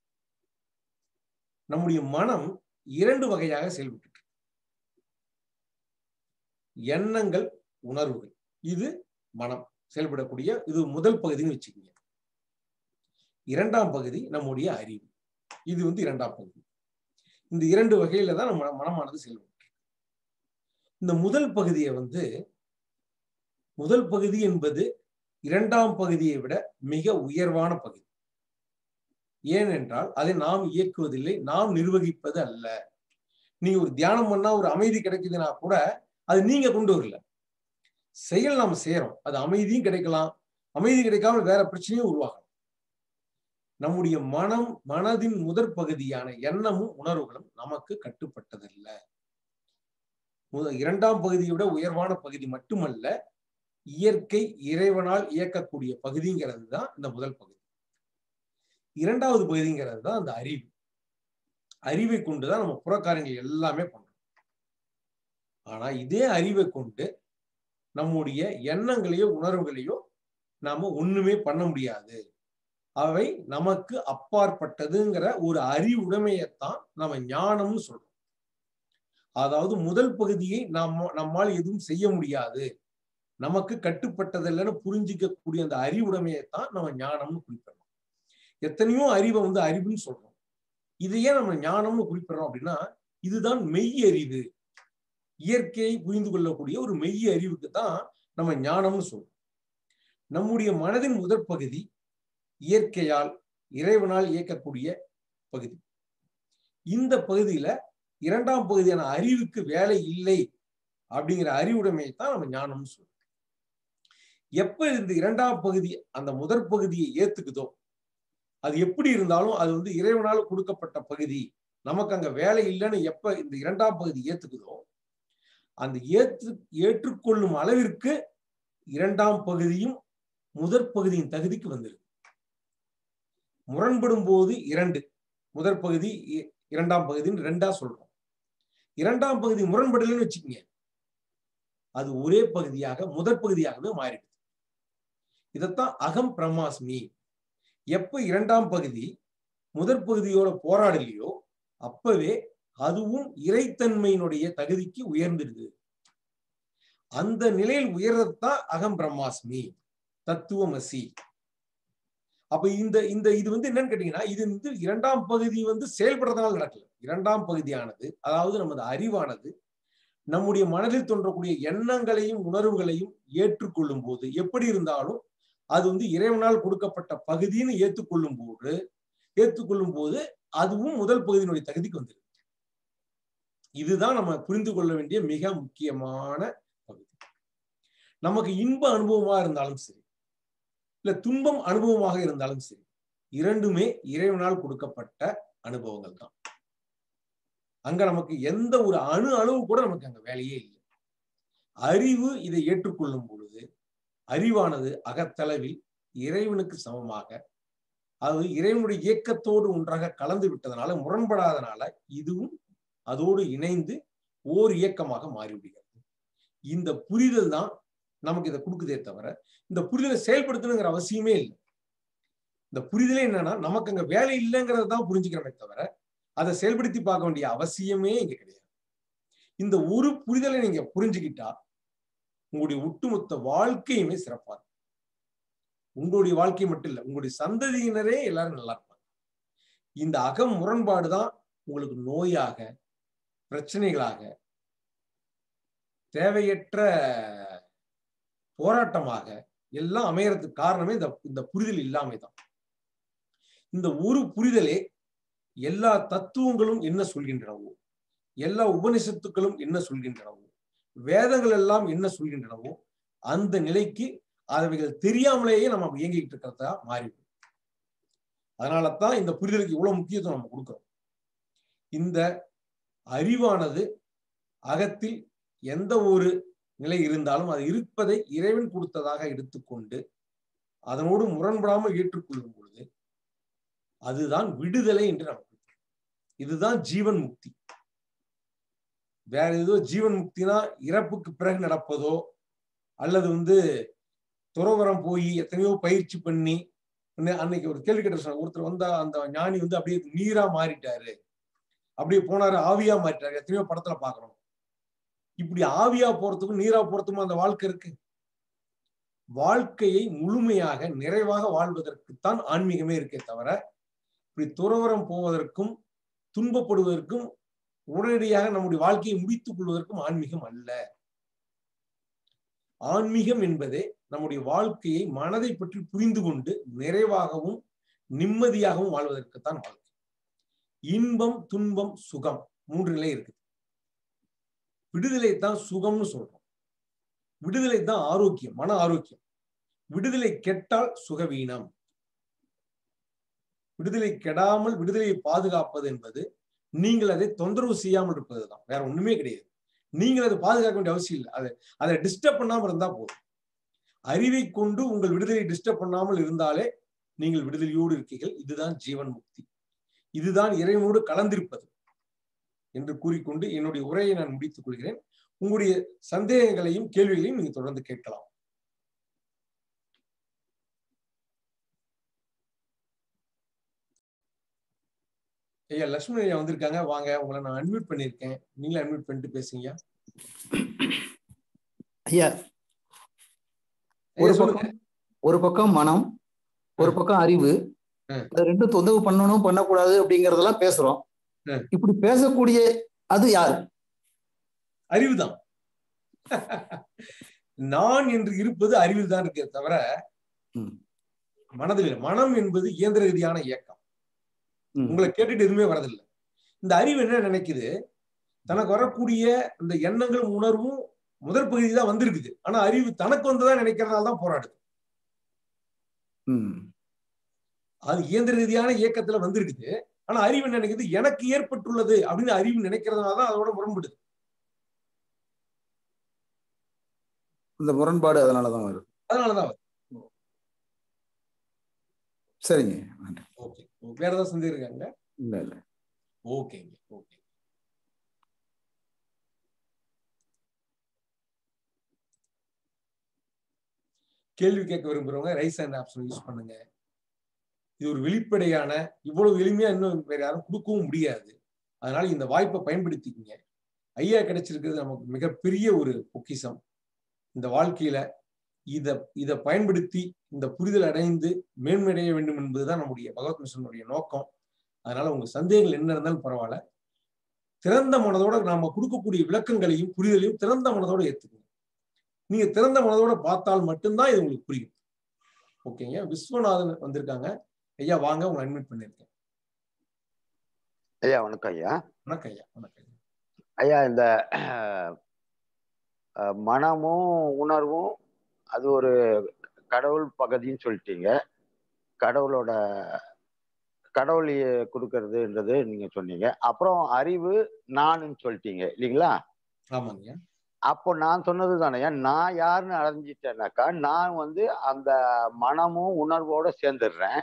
நம்முடைய மனம் இரண்டு வகையாக செயல்பட்டு இருக்கு. எண்ணங்கள் உணர்வுகள் இது மனம் செயல்படக்கூடிய இது முதல் பகுதின்னு வச்சுக்கோங்க இரண்டாம் பகுதி நம்முடைய அறிவு இது வந்து இரண்டாம் பகுதி இந்த இரண்டு வகையில தான் நம்ம மனமானது செயல்பட்டு இருக்கு. இந்த முதல் பகுதியை வந்து முதல் பகுதி என்பது இரண்டாம் பகுதியை விட மிக உயர்வான பகுதி ஏனென்றால் அதை நாம் இயக்குவதில்லை நாம் நிர்வகிப்பது அல்ல நீங்க ஒரு தியானம் பண்ணா ஒரு அமைதி கிடைக்குதுன்னா கூட அது நீங்க கொண்டு வரல செயல் நாம் செய்யறோம் அது அமைதியும் கிடைக்கலாம் அமைதி கிடைக்காம வேற பிரச்சனையும் உருவாகலாம் நம்முடைய மனம் மனதின் முதற் பகுதியான எண்ணமும் உணர்வுகளும் நமக்கு கட்டுப்பட்டதல்ல முத- இரண்டாம் பகுதியை விட உயர்வான பகுதி மட்டுமல்ல இயற்கை இறைவனால் இயக்கக்கூடிய பகுதிங்கிறது தான் இந்த முதல் பகுதி இரண்டாவது பகுதிங்கிறது தான் அந்த அறிவு அறிவை கொண்டுதான் நம்ம புறக்காரியங்கள் எல்லாமே பண்றோம் ஆனா இதே அறிவை கொண்டு நம்முடைய எண்ணங்களையோ உணர்வுகளையோ நாம ஒண்ணுமே பண்ண முடியாது அவை நமக்கு அப்பாற்பட்டதுங்கிற ஒரு அறிவுடைமையைத்தான் நம்ம ஞானம்னு சொல்றோம் அதாவது முதல் பகுதியை நம்ம நம்மால் எதுவும் செய்ய முடியாது நமக்கு கட்டுப்பட்டதில்லைன்னு புரிஞ்சிக்கக்கூடிய அந்த அறிவுடைமையைத்தான் நம்ம ஞானம்னு குறிப்பிடறோம் எத்தனையோ அறிவை வந்து அறிவுன்னு சொல்றோம் இதையே நம்ம ஞானம்னு குறிப்பிடுறோம் அப்படின்னா இதுதான் மெய் அறிவு இயற்கையை புரிந்து கொள்ளக்கூடிய ஒரு மெய் அறிவுக்கு தான் நம்ம ஞானம்னு சொல்றோம் நம்முடைய மனதின் முதற் பகுதி இயற்கையால் இறைவனால் இயக்கக்கூடிய பகுதி இந்த பகுதியில இரண்டாம் பகுதியான அறிவுக்கு வேலை இல்லை அப்படிங்கிற அறிவுடைமையை தான் நம்ம ஞானம்னு சொல்றோம் எப்ப இந்த இரண்டாம் பகுதி அந்த முதற் பகுதியை ஏத்துக்குதோ அது எப்படி இருந்தாலும் அது வந்து இறைவனால் கொடுக்கப்பட்ட பகுதி நமக்கு அங்க வேலை இல்லைன்னு எப்ப இந்த இரண்டாம் பகுதி ஏத்துக்குதோ அந்த ஏற்று ஏற்றுக்கொள்ளும் அளவிற்கு இரண்டாம் பகுதியும் முதற் பகுதியின் தகுதிக்கு வந்துருக்கு முரண்படும் போது இரண்டு முதற் பகுதி இரண்டாம் பகுதின்னு ரெண்டா சொல்றோம் இரண்டாம் பகுதி முரண்படலைன்னு வச்சுக்கோங்க அது ஒரே பகுதியாக முதற் பகுதியாகவே மாறிடுது இதைத்தான் அகம் பிரம்மாஸ்மி எப்ப இரண்டாம் பகுதி முதற் பகுதியோட போராடலையோ அப்பவே அதுவும் இறைத்தன்மையினுடைய தகுதிக்கு உயர்ந்துடுது அந்த நிலையில் உயர்றதுதான் அகம் பிரம்மாஸ்மி தத்துவமசி அப்ப இந்த இந்த இது வந்து என்னன்னு கேட்டீங்கன்னா இது வந்து இரண்டாம் பகுதி வந்து செயல்படுறதுனால நடக்கல இரண்டாம் பகுதியானது அதாவது நமது அறிவானது நம்முடைய மனதில் தோன்றக்கூடிய எண்ணங்களையும் உணர்வுகளையும் ஏற்றுக்கொள்ளும் போது எப்படி இருந்தாலும் அது வந்து இறைவனால் கொடுக்கப்பட்ட பகுதின்னு ஏற்றுக்கொள்ளும் போது ஏற்றுக்கொள்ளும் போது அதுவும் முதல் பகுதியினுடைய தகுதிக்கு வந்துருக்கு இதுதான் நம்ம புரிந்து கொள்ள வேண்டிய மிக முக்கியமான பகுதி நமக்கு இன்ப அனுபவமா இருந்தாலும் சரி இல்ல துன்பம் அனுபவமாக இருந்தாலும் சரி இரண்டுமே இறைவனால் கொடுக்கப்பட்ட அனுபவங்கள் தான் அங்க நமக்கு எந்த ஒரு அணு அளவு கூட நமக்கு அங்க வேலையே இல்லை அறிவு இதை ஏற்றுக்கொள்ளும் பொழுது அறிவானது அகத்தளவில் இறைவனுக்கு சமமாக அதாவது இறைவனுடைய இயக்கத்தோடு ஒன்றாக கலந்து விட்டதனால முரண்படாதனால இதுவும் அதோடு இணைந்து ஓர் இயக்கமாக மாறிவிடுகிறது இந்த புரிதல் தான் நமக்கு இதை கொடுக்குதே தவிர இந்த புரிதலை செயல்படுத்தணுங்கிற அவசியமே இல்லை இந்த புரிதலே என்னன்னா நமக்கு அங்க வேலை இல்லைங்கிறத தான் புரிஞ்சுக்கிறோமே தவிர அதை செயல்படுத்தி பார்க்க வேண்டிய அவசியமே இங்க கிடையாது இந்த ஒரு புரிதலை நீங்க புரிஞ்சுக்கிட்டா உங்களுடைய ஒட்டுமொத்த வாழ்க்கையுமே சிறப்பா இருக்கும் உங்களுடைய வாழ்க்கை மட்டும் இல்லை உங்களுடைய சந்ததியினரே எல்லாரும் நல்லா இருப்பாங்க இந்த அகம் முரண்பாடு தான் உங்களுக்கு நோயாக பிரச்சனைகளாக தேவையற்ற போராட்டமாக எல்லாம் அமையறதுக்கு காரணமே இந்த இந்த புரிதல் இல்லாமை தான் இந்த ஒரு புரிதலே எல்லா தத்துவங்களும் என்ன சொல்கின்றனவோ எல்லா உபனிஷத்துக்களும் என்ன சொல்கின்றனவோ வேதங்கள் எல்லாம் என்ன சொல்கின்றனவோ அந்த நிலைக்கு அவைகள் தெரியாமலேயே நம்ம இயங்கிட்டு இருக்கிறதா மாறிவிடும் அதனால தான் இந்த புரிதலுக்கு இவ்வளவு முக்கியத்துவம் நம்ம கொடுக்கிறோம் இந்த அறிவானது அகத்தில் எந்த ஒரு நிலை இருந்தாலும் அது இருப்பதை இறைவன் கொடுத்ததாக எடுத்துக்கொண்டு அதனோடு முரண்படாமல் ஏற்றுக்கொள்ளும் பொழுது அதுதான் விடுதலை என்று நமக்கு இதுதான் ஜீவன் முக்தி வேற ஏதோ ஜீவன் முக்தினா இறப்புக்கு பிறகு நடப்பதோ அல்லது வந்து துறவரம் போய் எத்தனையோ பயிற்சி பண்ணி அன்னைக்கு ஒரு கேள்வி கேட்ட ஒருத்தர் வந்தா அந்த ஞானி வந்து அப்படியே நீரா மாறிட்டாரு அப்படியே போனாரு ஆவியா மாறிட்டாரு எத்தனையோ படத்துல பாக்குறோம் இப்படி ஆவியா போறதுக்கும் நீரா போறதுக்கும் அந்த வாழ்க்கை இருக்கு வாழ்க்கையை முழுமையாக நிறைவாக வாழ்வதற்குத்தான் ஆன்மீகமே இருக்கே தவிர இப்படி துறவரம் போவதற்கும் துன்பப்படுவதற்கும் உடனடியாக நம்முடைய வாழ்க்கையை முடித்துக் கொள்வதற்கும் ஆன்மீகம் அல்ல ஆன்மீகம் என்பதே நம்முடைய வாழ்க்கையை மனதை பற்றி புரிந்து கொண்டு நிறைவாகவும் நிம்மதியாகவும் வாழ்வதற்குத்தான் வாழ்க்கை இன்பம் துன்பம் சுகம் மூன்று நிலை இருக்குது விடுதலை தான் சுகம்னு சொல்றோம் விடுதலை தான் ஆரோக்கியம் மன ஆரோக்கியம் விடுதலை கெட்டால் சுகவீனம் விடுதலை கெடாமல் விடுதலையை பாதுகாப்பது என்பது நீங்கள் அதை தொந்தரவு செய்யாமல் இருப்பதுதான் வேற ஒண்ணுமே கிடையாது நீங்கள் அதை பாதுகாக்க வேண்டிய அவசியம் இல்லை அதை அதை டிஸ்டர்ப் பண்ணாமல் இருந்தா போதும் அறிவை கொண்டு உங்கள் விடுதலை டிஸ்டர்ப் பண்ணாமல் இருந்தாலே நீங்கள் விடுதலையோடு இருக்கீர்கள் இதுதான் ஜீவன் முக்தி இதுதான் இறைவனோடு கலந்திருப்பது என்று கூறிக்கொண்டு என்னுடைய உரையை நான் முடித்துக் கொள்கிறேன் உங்களுடைய சந்தேகங்களையும் கேள்விகளையும் நீங்க தொடர்ந்து கேட்கலாம் ஐயா லட்சுமி ஐயா வந்திருக்காங்க வாங்க உங்களை நான் அன்மியூட் பண்ணிருக்கேன் நீங்களும் அன்மியூட் பண்ணிட்டு பேசுங்க ஐயா ஒரு பக்கம் ஒரு பக்கம் மனம் ஒரு பக்கம் அறிவு அது ரெண்டும் தொந்தரவு பண்ணணும் பண்ணக்கூடாது அப்படிங்கறதெல்லாம் பேசுறோம் இப்படி பேசக்கூடிய அது யாரு அறிவுதான் நான் என்று இருப்பது அறிவில் தான் இருக்கே தவிர மனதில் மனம் என்பது இயந்திர ரீதியான இயக்கம் உங்களை கேட்டுட்டு எதுவுமே வரதில்லை இந்த அறிவு என்ன நினைக்குது தனக்கு வரக்கூடிய இந்த எண்ணங்களும் உணர்வும் முதற் பகுதி தான் வந்திருக்குது ஆனா அறிவு தனக்கு வந்ததான் நினைக்கிறதுனால தான் போராடுது அது இயந்திர ரீதியான இயக்கத்துல வந்திருக்குது ஆனா அறிவு என்ன நினைக்குது எனக்கு ஏற்பட்டுள்ளது அப்படின்னு அறிவு நினைக்கிறதுனால தான் அதோட முரண்படுது இந்த முரண்பாடு அதனாலதான் வருது அதனாலதான் வருது சரிங்க ஓகே வேற ஏதாவது சந்தேகம் இருக்காங்க இல்ல இல்ல ஓகேங்க ஓகே கேள்வி கேட்க விரும்புறவங்க ரைஸ் அண்ட் ஆப்ஷன் யூஸ் பண்ணுங்க இது ஒரு வெளிப்படையான இவ்வளவு எளிமையா இன்னும் வேற யாரும் கொடுக்கவும் முடியாது அதனால இந்த வாய்ப்பை பயன்படுத்திக்கங்க ஐயா கிடைச்சிருக்கிறது நமக்கு மிகப்பெரிய ஒரு பொக்கிஷம் இந்த வாழ்க்கையில இத இதை பயன்படுத்தி இந்த புரிதல் அடைந்து மேன்மையடைய வேண்டும் என்பதுதான் நம்முடைய பகவத் மிஷனுடைய நோக்கம் அதனால உங்க சந்தேகங்கள் என்ன இருந்தாலும் பரவாயில்ல திறந்த மனதோட நாம கொடுக்கக்கூடிய விளக்கங்களையும் புரிதலையும் திறந்த மனதோட ஏத்துக்கணும் நீங்க திறந்த மனதோட பார்த்தால் மட்டும்தான் இது உங்களுக்கு புரியும் ஓகேங்க விஸ்வநாதன் வந்திருக்காங்க ஐயா வாங்க உங்களை அட்மிட் பண்ணிருக்கேன் ஐயா வணக்கம் ஐயா வணக்கம் ஐயா வணக்கம் ஐயா ஐயா இந்த மனமும் உணர்வும் அது ஒரு கடவுள் பகுதின்னு சொல்லிட்டீங்க கடவுளோட கடவுள் கொடுக்கறதுன்றது நீங்க சொன்னீங்க அப்புறம் அறிவு நானுன்னு சொல்லிட்டீங்க இல்லைங்களா ஆமாங்க அப்போ நான் சொன்னது தானே நான் யாருன்னு அடைஞ்சிட்டேனாக்கா நான் வந்து அந்த மனமும் உணர்வோட சேர்ந்துடுறேன்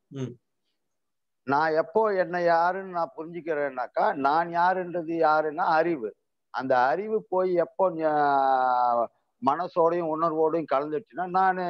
நான் எப்போ என்ன யாருன்னு நான் புரிஞ்சுக்கிறேன்னாக்கா நான் யாருன்றது யாருன்னா அறிவு அந்த அறிவு போய் எப்போ மனசோடையும் உணர்வோடையும் கலந்துச்சுன்னா நான்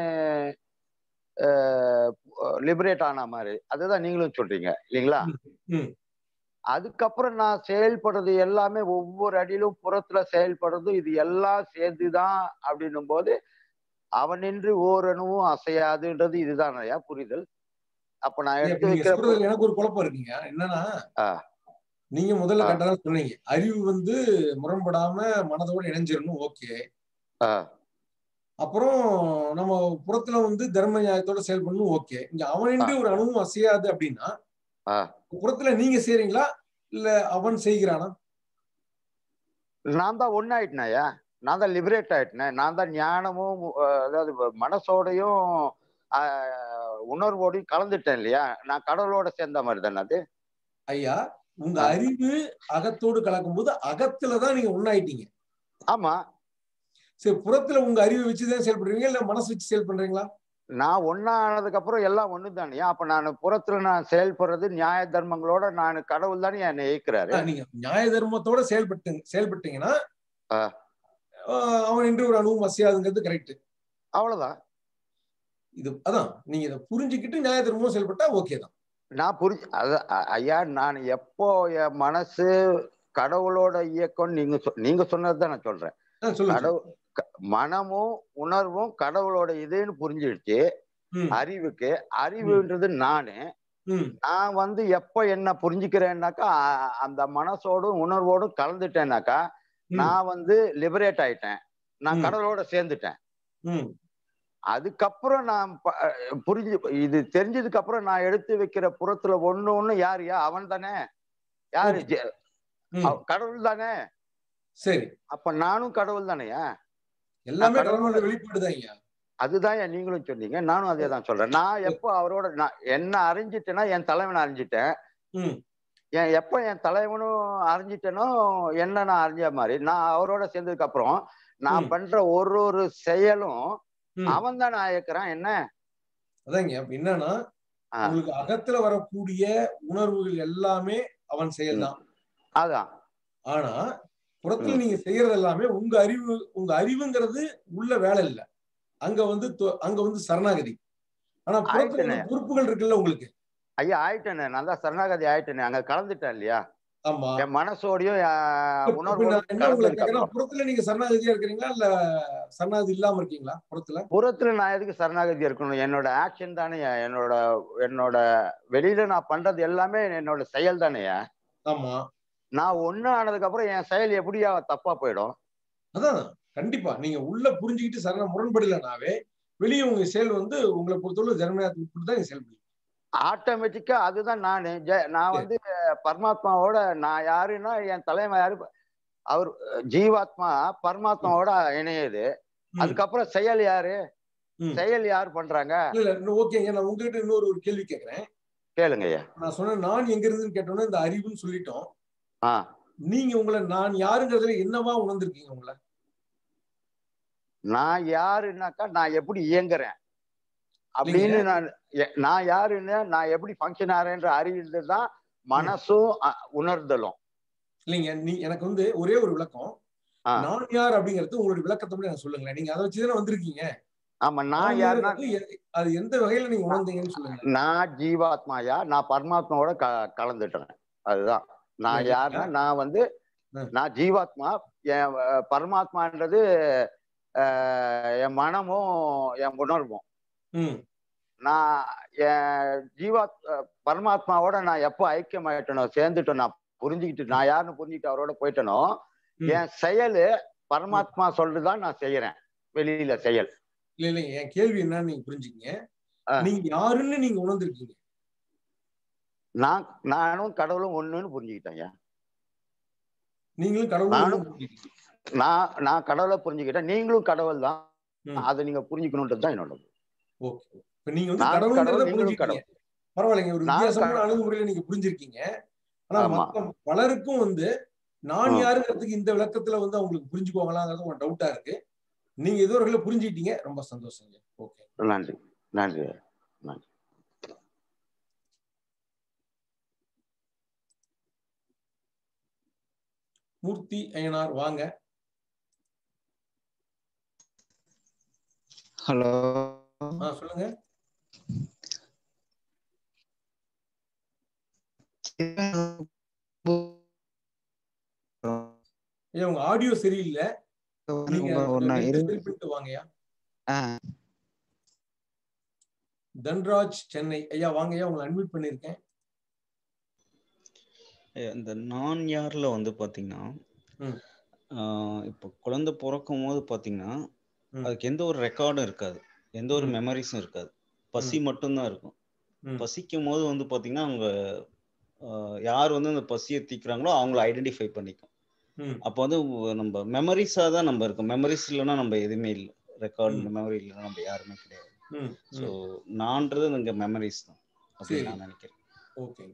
லிபரேட் ஆன மாதிரி அதுதான் நீங்களும் சொல்றீங்க இல்லைங்களா அதுக்கப்புறம் நான் செயல்படுறது எல்லாமே ஒவ்வொரு அடியிலும் புறத்துல செயல்படுறதும் இது எல்லாம் சேர்ந்துதான் அப்படின்னும் போது அவனின்றி ஓரணுவும் அசையாதுன்றது இதுதான் ஐயா புரிதல் அப்ப நான் எடுத்து வைக்கிற எனக்கு ஒரு குழப்பம் இருக்குங்க என்னன்னா நீங்க முதல்ல கரெக்டா சொன்னீங்க அறிவு வந்து முரண்படாம மனதோட இணைஞ்சிடணும் ஓகே அப்புறம் நம்ம புறத்துல வந்து தர்ம நியாயத்தோட செயல்படணும் ஓகே இங்க அவனின்றி ஒரு அணுவும் அசையாது அப்படின்னா புறத்துல நீங்க செய்றீங்களா இல்ல அவன் செய்கிறானா நான் தான் ஒன்னாயிட்டேனாயா நான் தான் லிபரேட் ஆயிட்டேன் நான் தான் ஞானமும் அதாவது மனசோடையும் உணர்வோடையும் கலந்துட்டேன் இல்லையா நான் கடவுளோட சேர்ந்த மாதிரி தானே அது ஐயா உங்க அறிவு அகத்தோடு கலக்கும் போது அகத்துலதான் நீங்க ஒன்னாயிட்டீங்க ஆமா சரி புறத்துல உங்க அறிவை வச்சுதான் செயல்படுறீங்க இல்ல மனசு வச்சு செயல் பண்றீங்களா நான் ஒன்னா ஆனதுக்கு அப்புறம் எல்லாம் ஒண்ணு தானே அப்ப நான் புறத்துல நான் செயல்படுறது நியாய தர்மங்களோட நான் கடவுள் தானே என்னை இயக்குறாரு நீங்க நியாய தர்மத்தோட செயல்பட்டு செயல்பட்டீங்கன்னா அவன் என்று ஒரு அணுவும் வசியாதுங்கிறது கரெக்ட் அவ்வளவுதான் இது அதான் நீங்க இதை புரிஞ்சுக்கிட்டு நியாய தர்மமும் செயல்பட்டா ஓகே தான் நான் புரிஞ்சு அது ஐயா நான் எப்போ என் மனசு கடவுளோட இயக்கம் நீங்க நீங்க சொன்னதுதான் நான் சொல்றேன் கடவுள் மனமும் உணர்வும் கடவுளோட இதுன்னு புரிஞ்சிடுச்சு அறிவுக்கு அறிவுன்றது நானு நான் வந்து எப்ப என்ன புரிஞ்சுக்கிறேன்னாக்கா அந்த மனசோடும் உணர்வோடும் கலந்துட்டேன்னாக்கா நான் வந்து லிபரேட் ஆயிட்டேன் நான் கடவுளோட சேர்ந்துட்டேன் அதுக்கப்புறம் நான் புரிஞ்சு இது தெரிஞ்சதுக்கு அப்புறம் நான் எடுத்து வைக்கிற புறத்துல ஒண்ணு ஒண்ணு யார் யா அவன் தானே யாரு கடவுள் தானே சரி அப்ப நானும் கடவுள் தானேயா எல்லாமே கடவுளோட வெளிப்பாடுதான் அதுதான் நீங்களும் சொன்னீங்க நானும் அதே தான் சொல்றேன் நான் எப்போ அவரோட நான் என்ன அறிஞ்சிட்டேன்னா என் தலைவனை அறிஞ்சிட்டேன் என் எப்போ என் தலைவனும் அறிஞ்சிட்டேனோ என்ன நான் அறிஞ்ச மாதிரி நான் அவரோட சேர்ந்ததுக்கு அப்புறம் நான் பண்ற ஒரு ஒரு செயலும் அவன் தான் நான் இயக்குறான் என்ன அதாங்க என்னன்னா உங்களுக்கு அகத்துல வரக்கூடிய உணர்வுகள் எல்லாமே அவன் செயல்தான் அதான் ஆனா புறத்துல நீங்க செய்யறது எல்லாமே உங்க அறிவு உங்க அறிவுங்கிறது உள்ள வேலை இல்ல அங்க வந்து அங்க வந்து சரணாகதி ஆனா புறத்துல பொறுப்புகள் இருக்குல்ல உங்களுக்கு ஐயா ஆயிட்டேனே நான் தான் சரணாகதி ஆயிட்டேனே அங்க கலந்துட்டேன் இல்லையா ஆமா என் மனசோடையும் புறத்துல நீங்க சரணாகதியா இருக்கிறீங்களா இல்ல சரணாகதி இல்லாம இருக்கீங்களா புறத்துல புறத்துல நான் எதுக்கு சரணாகதி இருக்கணும் என்னோட ஆக்ஷன் தானே என்னோட என்னோட வெளியில நான் பண்றது எல்லாமே என்னோட செயல் தானேயா ஆமா நான் ஒண்ணு ஆனதுக்கு அப்புறம் என் செயல் எப்படியா தப்பா போயிடும் அதான் கண்டிப்பா நீங்க உள்ள புரிஞ்சுக்கிட்டு சரண முரண்படலனாவே வெளியே உங்க செயல் வந்து உங்களை பொறுத்தவரை ஜெர்மனியாத்துக்கு உட்பட்டு தான் செயல்படுது ஆட்டோமேட்டிக்கா அதுதான் நானு நான் வந்து பரமாத்மாவோட நான் யாருன்னா என் தலைமை யாரு அவர் ஜீவாத்மா பரமாத்மாவோட இணையுது அதுக்கப்புறம் செயல் யாரு செயல் யார் பண்றாங்க இல்ல ஓகேங்க நான் உங்ககிட்ட இன்னொரு ஒரு கேள்வி கேக்குறேன் கேளுங்க ஐயா நான் சொன்னேன் நான் எங்க இருந்துன்னு கேட்டோன்னே இந்த அறிவுன்னு சொல்லிட்டோம் நீங்க உங்களை நான் யாருங்கிறதுல என்னவா உணர்ந்திருக்கீங்க உங்களை நான் யாருன்னாக்கா நான் எப்படி இயங்குறேன் அப்படின்னு நான் நான் யாருன்னு நான் எப்படி ஃபங்க்ஷன் ஆறேன்ற அறிவு தான் மனசும் அ- உணர்தலும் இல்லைங்க நீ எனக்கு வந்து ஒரே ஒரு விளக்கம் ஆ. நான் யார் அப்படிங்கிறது உங்களுடைய விளக்கத்தை மட்டும் எனக்கு சொல்லுங்களேன் நீங்க அதை வச்சுதானே வந்திருக்கீங்க ஆமா நான் நான் யாருன்னா யாருங்கிறது எ- அது எந்த வகையில நீங்க உணர்ந்தீங்கன்னு சொல்லுங்க நான் ஜீவாத்மாயா நான் பரமாத்மாவோட க கலந்துட்டேன் அதுதான் நான் சரி. யாருன்னா நான் வந்து ஆ. நான் ஜீவாத்மா என் அஹ், பரமாத்மான்றது அஹ், என் மனமும் என் உணர்வும் ம் நான் என் ஜீவாத் அஹ், பரமாத்மாவோட நான் எப்போ ஐக்கியமாயிட்டனோ சேர்ந்துட்டேன் நான் புரிஞ்சுக்கிட்டு நான் யாருன்னு புரிஞ்சுக்கிட்டு அவரோட போயிட்டனோ ம். என் செயலு பரமாத்மா சொல்றதுதான் நான் செய்யறேன் வெளியில செயல் இல்ல இல்லைங்க என் கேள்வி என்னன்னு நீங்க புரிஞ்சுக்கங்க ஆ. நீங்க யாருன்னு நீங்க உணர்ந்திருக்கீங்க நான் நானும் கடவுளும் ஒண்ணுன்னு புரிஞ்சுக்கிட்டேன் ஐயா. நீங்களும் கடவுளும் நானும் உணர்ந்திருக்கீங்க. நான் நான் கடவுளை புரிஞ்சுக்கிட்டேன் நீங்களும் கடவுள் தான் ம். அதை நீங்க புரிஞ்சுக்கணுன்றது தான் என்னோட ஓகே இப்ப நீங்க வந்து நான் கடவுள்ங்கிறத கடவுள், நீங்களும் புரிஞ்சுக்கிட்டீங்க பரவாயில்லைங்க ஒரு நான் வித்தியாசமான கடவுள். அணுகுமுறையில நீங்க புரிஞ்சிருக்கீங்க ஆனா ஆமா. மத்த பலருக்கும் வந்து நான் ஆ. யாருங்கிறதுக்கு இந்த விளக்கத்துல வந்து அவங்களுக்கு புரிஞ்சுக்குவாங்களாங்கிறது ஒரு டவுட்டா இருக்கு நீங்க ஏதோ ஒரு வகையில புரிஞ்சுக்கிட்டீங்க ரொம்ப சந்தோஷங்க ஓகே நன்றி நன்றி மூர்த்தி ஐயனார் வாங்க ஹலோ ஆ சொல்லுங்க ஐயா உங்க ஆடியோ சரியில்லை நீங்க ஒரு நா- net இரு சரி பண்ணிட்டு வாங்கய்யா ஆ, தன்ராஜ் சென்னை ஐயா வாங்க ஐயா உங்களை அட்மிட் பண்ணிருக்கேன் ஐயா, இந்த நான் யார்ல வந்து பாத்தீங்கன்னா ம். ஆஹ் இப்போ குழந்தை பிறக்கும் போது பாத்தீங்கன்னா ம். அதுக்கு எந்த ஒரு ரெக்கார்டும் இருக்காது எந்த ஒரு ம். மெமரிஸும் இருக்காது பசி மட்டும்தான் இருக்கும் ம். பசிக்கும் போது வந்து பாத்தீங்கன்னா அவங்க ஆஹ் யார் வந்து அந்த பசியை தீக்குறாங்களோ அவங்கள ஐடென்டிஃபை பண்ணிக்கும் ம். அப்போ வந்து நம்ம மெமரிஸா தான் நம்ம இருக்கோம் மெமரிஸ் இல்லைன்னா நம்ம எதுவுமே இல்லை ரெக்கார்ட் ம். மெமரி இல்லைன்னா நம்ம யாருமே கிடையாது ம், ஸோ ம். நான்றது இங்க மெமரிஸ் தான் அப்படின்னு சரி. நான் நினைக்கிறேன் ஓகேங்க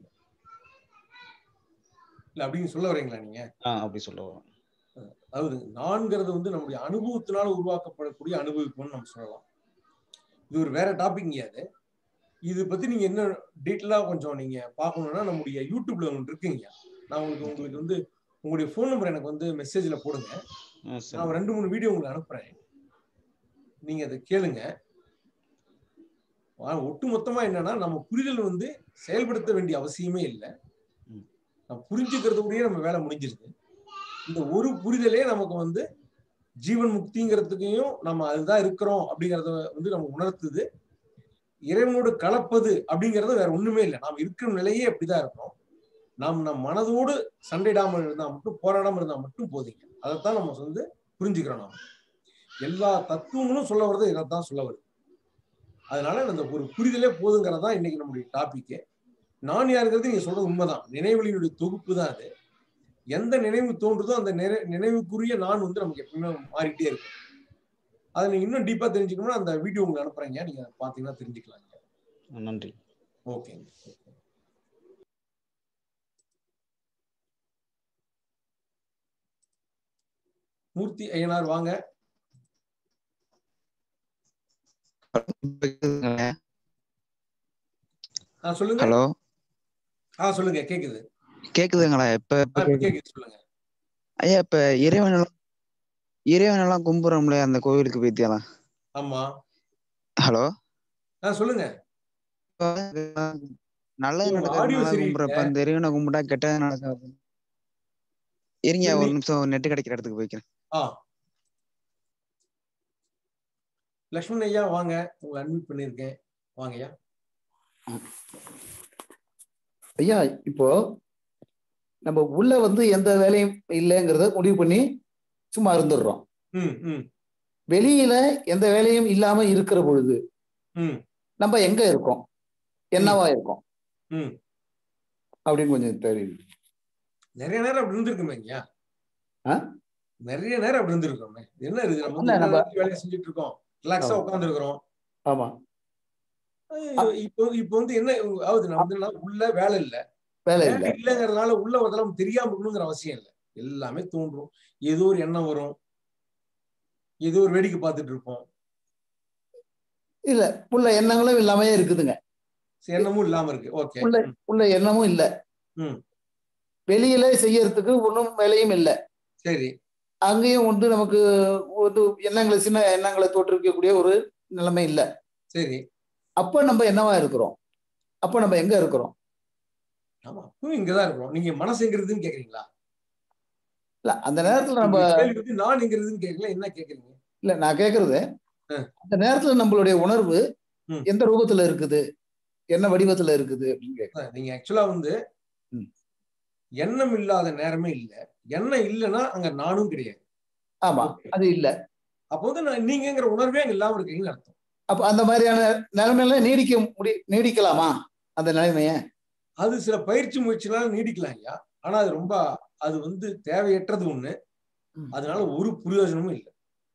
இல்ல அப்படின்னு சொல்ல வரீங்களா நீங்க ஆ அப்படி சொல்ல வரேன் அதாவது நான்கிறது வந்து நம்முடைய அனுபவத்தினால உருவாக்கப்படக்கூடிய அனுபவிப்புன்னு நம்ம சொல்லலாம் இது ஒரு வேற டாபிக் அது இது பத்தி நீங்க என்ன டீட்டெயிலா கொஞ்சம் நீங்க பார்க்கணும்னா நம்முடைய யூடியூப்ல ஒன்று இருக்குங்க நான் உங்களுக்கு உங்களுக்கு வந்து உங்களுடைய ஃபோன் நம்பர் எனக்கு வந்து மெசேஜ்ல போடுங்க ஆ, சரி. நான் ஒரு ரெண்டு மூணு வீடியோ உங்களுக்கு அனுப்புறேன் நீங்க அதை கேளுங்க ஆனா, ஒட்டு மொத்தமா என்னன்னா நம்ம புரிதல் வந்து செயல்படுத்த வேண்டிய அவசியமே இல்லை ம். நம்ம புரிஞ்சுக்கிறதுக்குள்ளேயே நம்ம வேலை முடிஞ்சிருது இந்த ஒரு புரிதலே நமக்கு வந்து ஜீவன் முக்திங்கிறதுக்கையும் நம்ம அதுதான் இருக்கிறோம் அப்படிங்கறத வந்து நம்ம உணர்த்துது இறைவனோடு கலப்பது அப்படிங்கறது வேற ஒண்ணுமே இல்லை நாம் இருக்கிற நிலையே அப்படிதான் இருக்கிறோம் நாம் நம் மனதோடு சண்டையிடாமல் இருந்தா மட்டும் போராடாமல் இருந்தா மட்டும் போதிங்க அதைத்தான் நம்ம வந்து புரிஞ்சுக்கிறோம் நாம எல்லா தத்துவங்களும் சொல்ல வர்றது இதைத்தான் சொல்ல வருது அதனால அந்த ஒரு புரிதலே போதுங்கிறதா இன்னைக்கு நம்முடைய டாபிக் நான் யாருங்கிறது நீங்க சொல்றது உண்மைதான் நினைவுகளினுடைய தொகுப்பு தான் அது எந்த நினைவு தோன்றுதோ அந்த நினை நினைவுக்குரிய நான் வந்து நமக்கு எப்பவுமே மாறிட்டே இருக்கும் அதை நீங்க இன்னும் டீப்பா தெரிஞ்சுக்கணும்னா அந்த வீடியோ உங்களுக்கு அனுப்புறேங்க நீங்க அதை பாத்தீங்கன்னா தெரிஞ்சுக்கலாம் நன்றி ஓகேங்க மூர்த்தி ஐயனார் வாங்க ஆ சொல்லுங்க ஹலோ ஆ சொல்லுங்க கேக்குது கேக்குதுங்களா இப்ப ஆ, இப்ப இப்ப கேக்குது. கேக்குது சொல்லுங்க ஐயா இப்ப இறைவன் எல்லாம் இறைவன் எல்லாம் கும்புறோம்ல அந்த கோவிலுக்கு போயித்தியலாம் ஆமா ஹலோ ஆ சொல்லுங்க நல்லது உங்க audio நடக்கிறதுனால சரியில்லை. கும்புறப்ப அந்த இறைவனை கும்பிட்டா கெட்டது நடக்காது இருங்க ஒரு நீ- நிமிஷம் நெட் கிடைக்கிற இடத்துக்கு போய்க்கிறேன் ஆ லக்ஷ்மண் ஐயா வாங்க உங்களை அட்மிட் பண்ணிருக்கேன் வாங்க ஐயா ஐயா இப்போ நம்ம உள்ள வந்து எந்த வேலையும் இல்லைங்கிறத முடிவு பண்ணி சும்மா இருந்துடுறோம் ம் ம் வெளியில எந்த வேலையும் இல்லாம இருக்கிற பொழுது ம் நம்ம எங்க இருக்கோம் என்னவா இருக்கோம் ம் அப்படின்னு கொஞ்சம் தெரியும் நிறைய நேரம் அப்படி இருந்திருக்குமே ஐயா ஆ? நிறைய நேரம் அப்படி இருந்திருக்கோமே என்ன இருக்கு நம்ம இல்ல, வந்து நம்ம- நம்ம வேலையை செஞ்சுட்டு இருக்கோம் ரிலாக்ஸா ஆமா. உட்கார்ந்து இருக்கிறோம் ஆமா இப்போ இப்போ வந்து என்ன ஆகுது நான் வந்து நான் உள்ள வேலை இல்ல வேலை வேலை இல்லை இல்லைங்கிறதுனால உள்ள வரதெல்லாம் தெரியாம இருக்கணுங்கிற அவசியம் இல்லை எல்லாமே தோன்றும் ஏதோ ஒரு எண்ணம் வரும் ஏதோ ஒரு வேடிக்கை பார்த்துட்டு இருப்போம் இல்ல உள்ள எண்ணங்களும் இல்லாமயே இருக்குதுங்க சரி, எண்ணமும் இல்லாம இருக்கு ஓகே உள்ள உள்ள எண்ணமும் இல்ல ம் வெளியில செய்யறதுக்கு ஒன்றும் வேலையும் இல்லை சரி அங்கேயும் வந்து நமக்கு ஒரு எண்ணங்களை சின்ன எண்ணங்களை தோற்றுவிக்கக்கூடிய ஒரு நிலைமை இல்லை சரி அப்ப நம்ம என்னவா இருக்கிறோம் அப்ப நம்ம எங்க இருக்கிறோம் ஆமா அப்பவும் இங்கதான் இருக்கிறோம் நீங்க மனசு எங்கிறதுன்னு கேக்குறீங்களா இல்ல அந்த நேரத்துல நம்ம உங்க கேள்வி வந்து நான் எங்கிறதுன்னு கேட்கல என்ன கேக்குறீங்க இல்ல நான் கேக்குறது ஆ. அந்த நேரத்துல நம்மளுடைய உணர்வு ம். எந்த ரூபத்துல இருக்குது என்ன வடிவத்துல இருக்குது அப்படின்னு கேக்குறேன். அதான், நீங்க ஆக்சுவலா வந்து ம். எண்ணம் இல்லாத நேரமே இல்ல எண்ணம் இல்லைன்னா அங்க நானும் கிடையாது ஆமா Okay. அது இல்ல அப்போ வந்து நான் நீங்கிற உணர்வே அங்க இல்லாம இருக்கீங்கன்னு அர்த்தம் அப்ப அந்த மாதிரியான நிலைமையில நீடிக்க முடி நீடிக்கலாமா அந்த நிலைமைய அது சில பயிற்சி முயற்சினால நீடிக்கலாம் ஐயா ஆனா அது ரொம்ப அது வந்து தேவையற்றது ஒண்ணு ம். அதனால ஒரு பிரயோஜனமும் இல்லை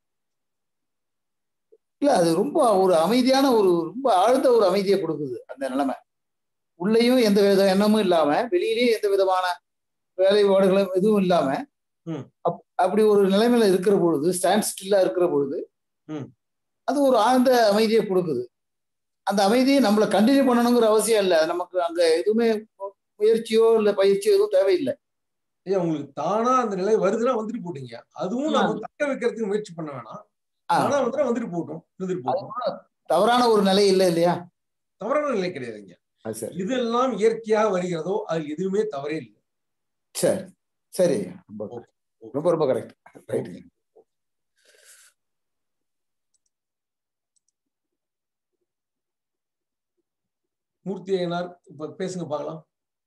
இல்ல அது ரொம்ப ஒரு அமைதியான ஒரு ரொம்ப ஆழ்ந்த ஒரு அமைதியை கொடுக்குது அந்த நிலைமை உள்ளேயும் எந்த வித எண்ணமும் இல்லாம வெளியிலயும் எந்த விதமான வேலைப்பாடுகளும் எதுவும் இல்லாம ம். அப்- அப்படி ஒரு நிலைமையில இருக்கிற பொழுது ஸ்டாண்ட் ஸ்டில்லா இருக்கிற பொழுது ம். அது ஒரு ஆழ்ந்த அமைதியை கொடுக்குது அந்த அமைதியை நம்மள கண்டினியூ பண்ணணுங்கிற அவசியம் இல்லை நமக்கு அங்க எதுவுமே முயற்சியோ இல்ல பயிற்சியோ எதுவும் தேவையில்லை ஐயா உங்களுக்கு தானா அந்த நிலை வருதுன்னா வந்துட்டு போட்டீங்க அதுவும் நம்ம தக்க வைக்கிறதுக்கு முயற்சி பண்ண வேணாம் ஆ. தானா வந்துட்டா வந்துட்டு போட்டோம் இருந்துட்டு போட்டோம் தவறான ஒரு நிலை இல்லை இல்லையா தவறான நிலை கிடையாதுங்க அது சரி இதெல்லாம் இயற்கையாக வருகிறதோ அதில் எதுவுமே தவறே இல்லை சரி சரி ரொம்ப ரொம்ப ரொம்ப கரெக்ட் ரைட் மூர்த்தி ஐயனார் இப்ப பேசுங்க பார்க்கலாம்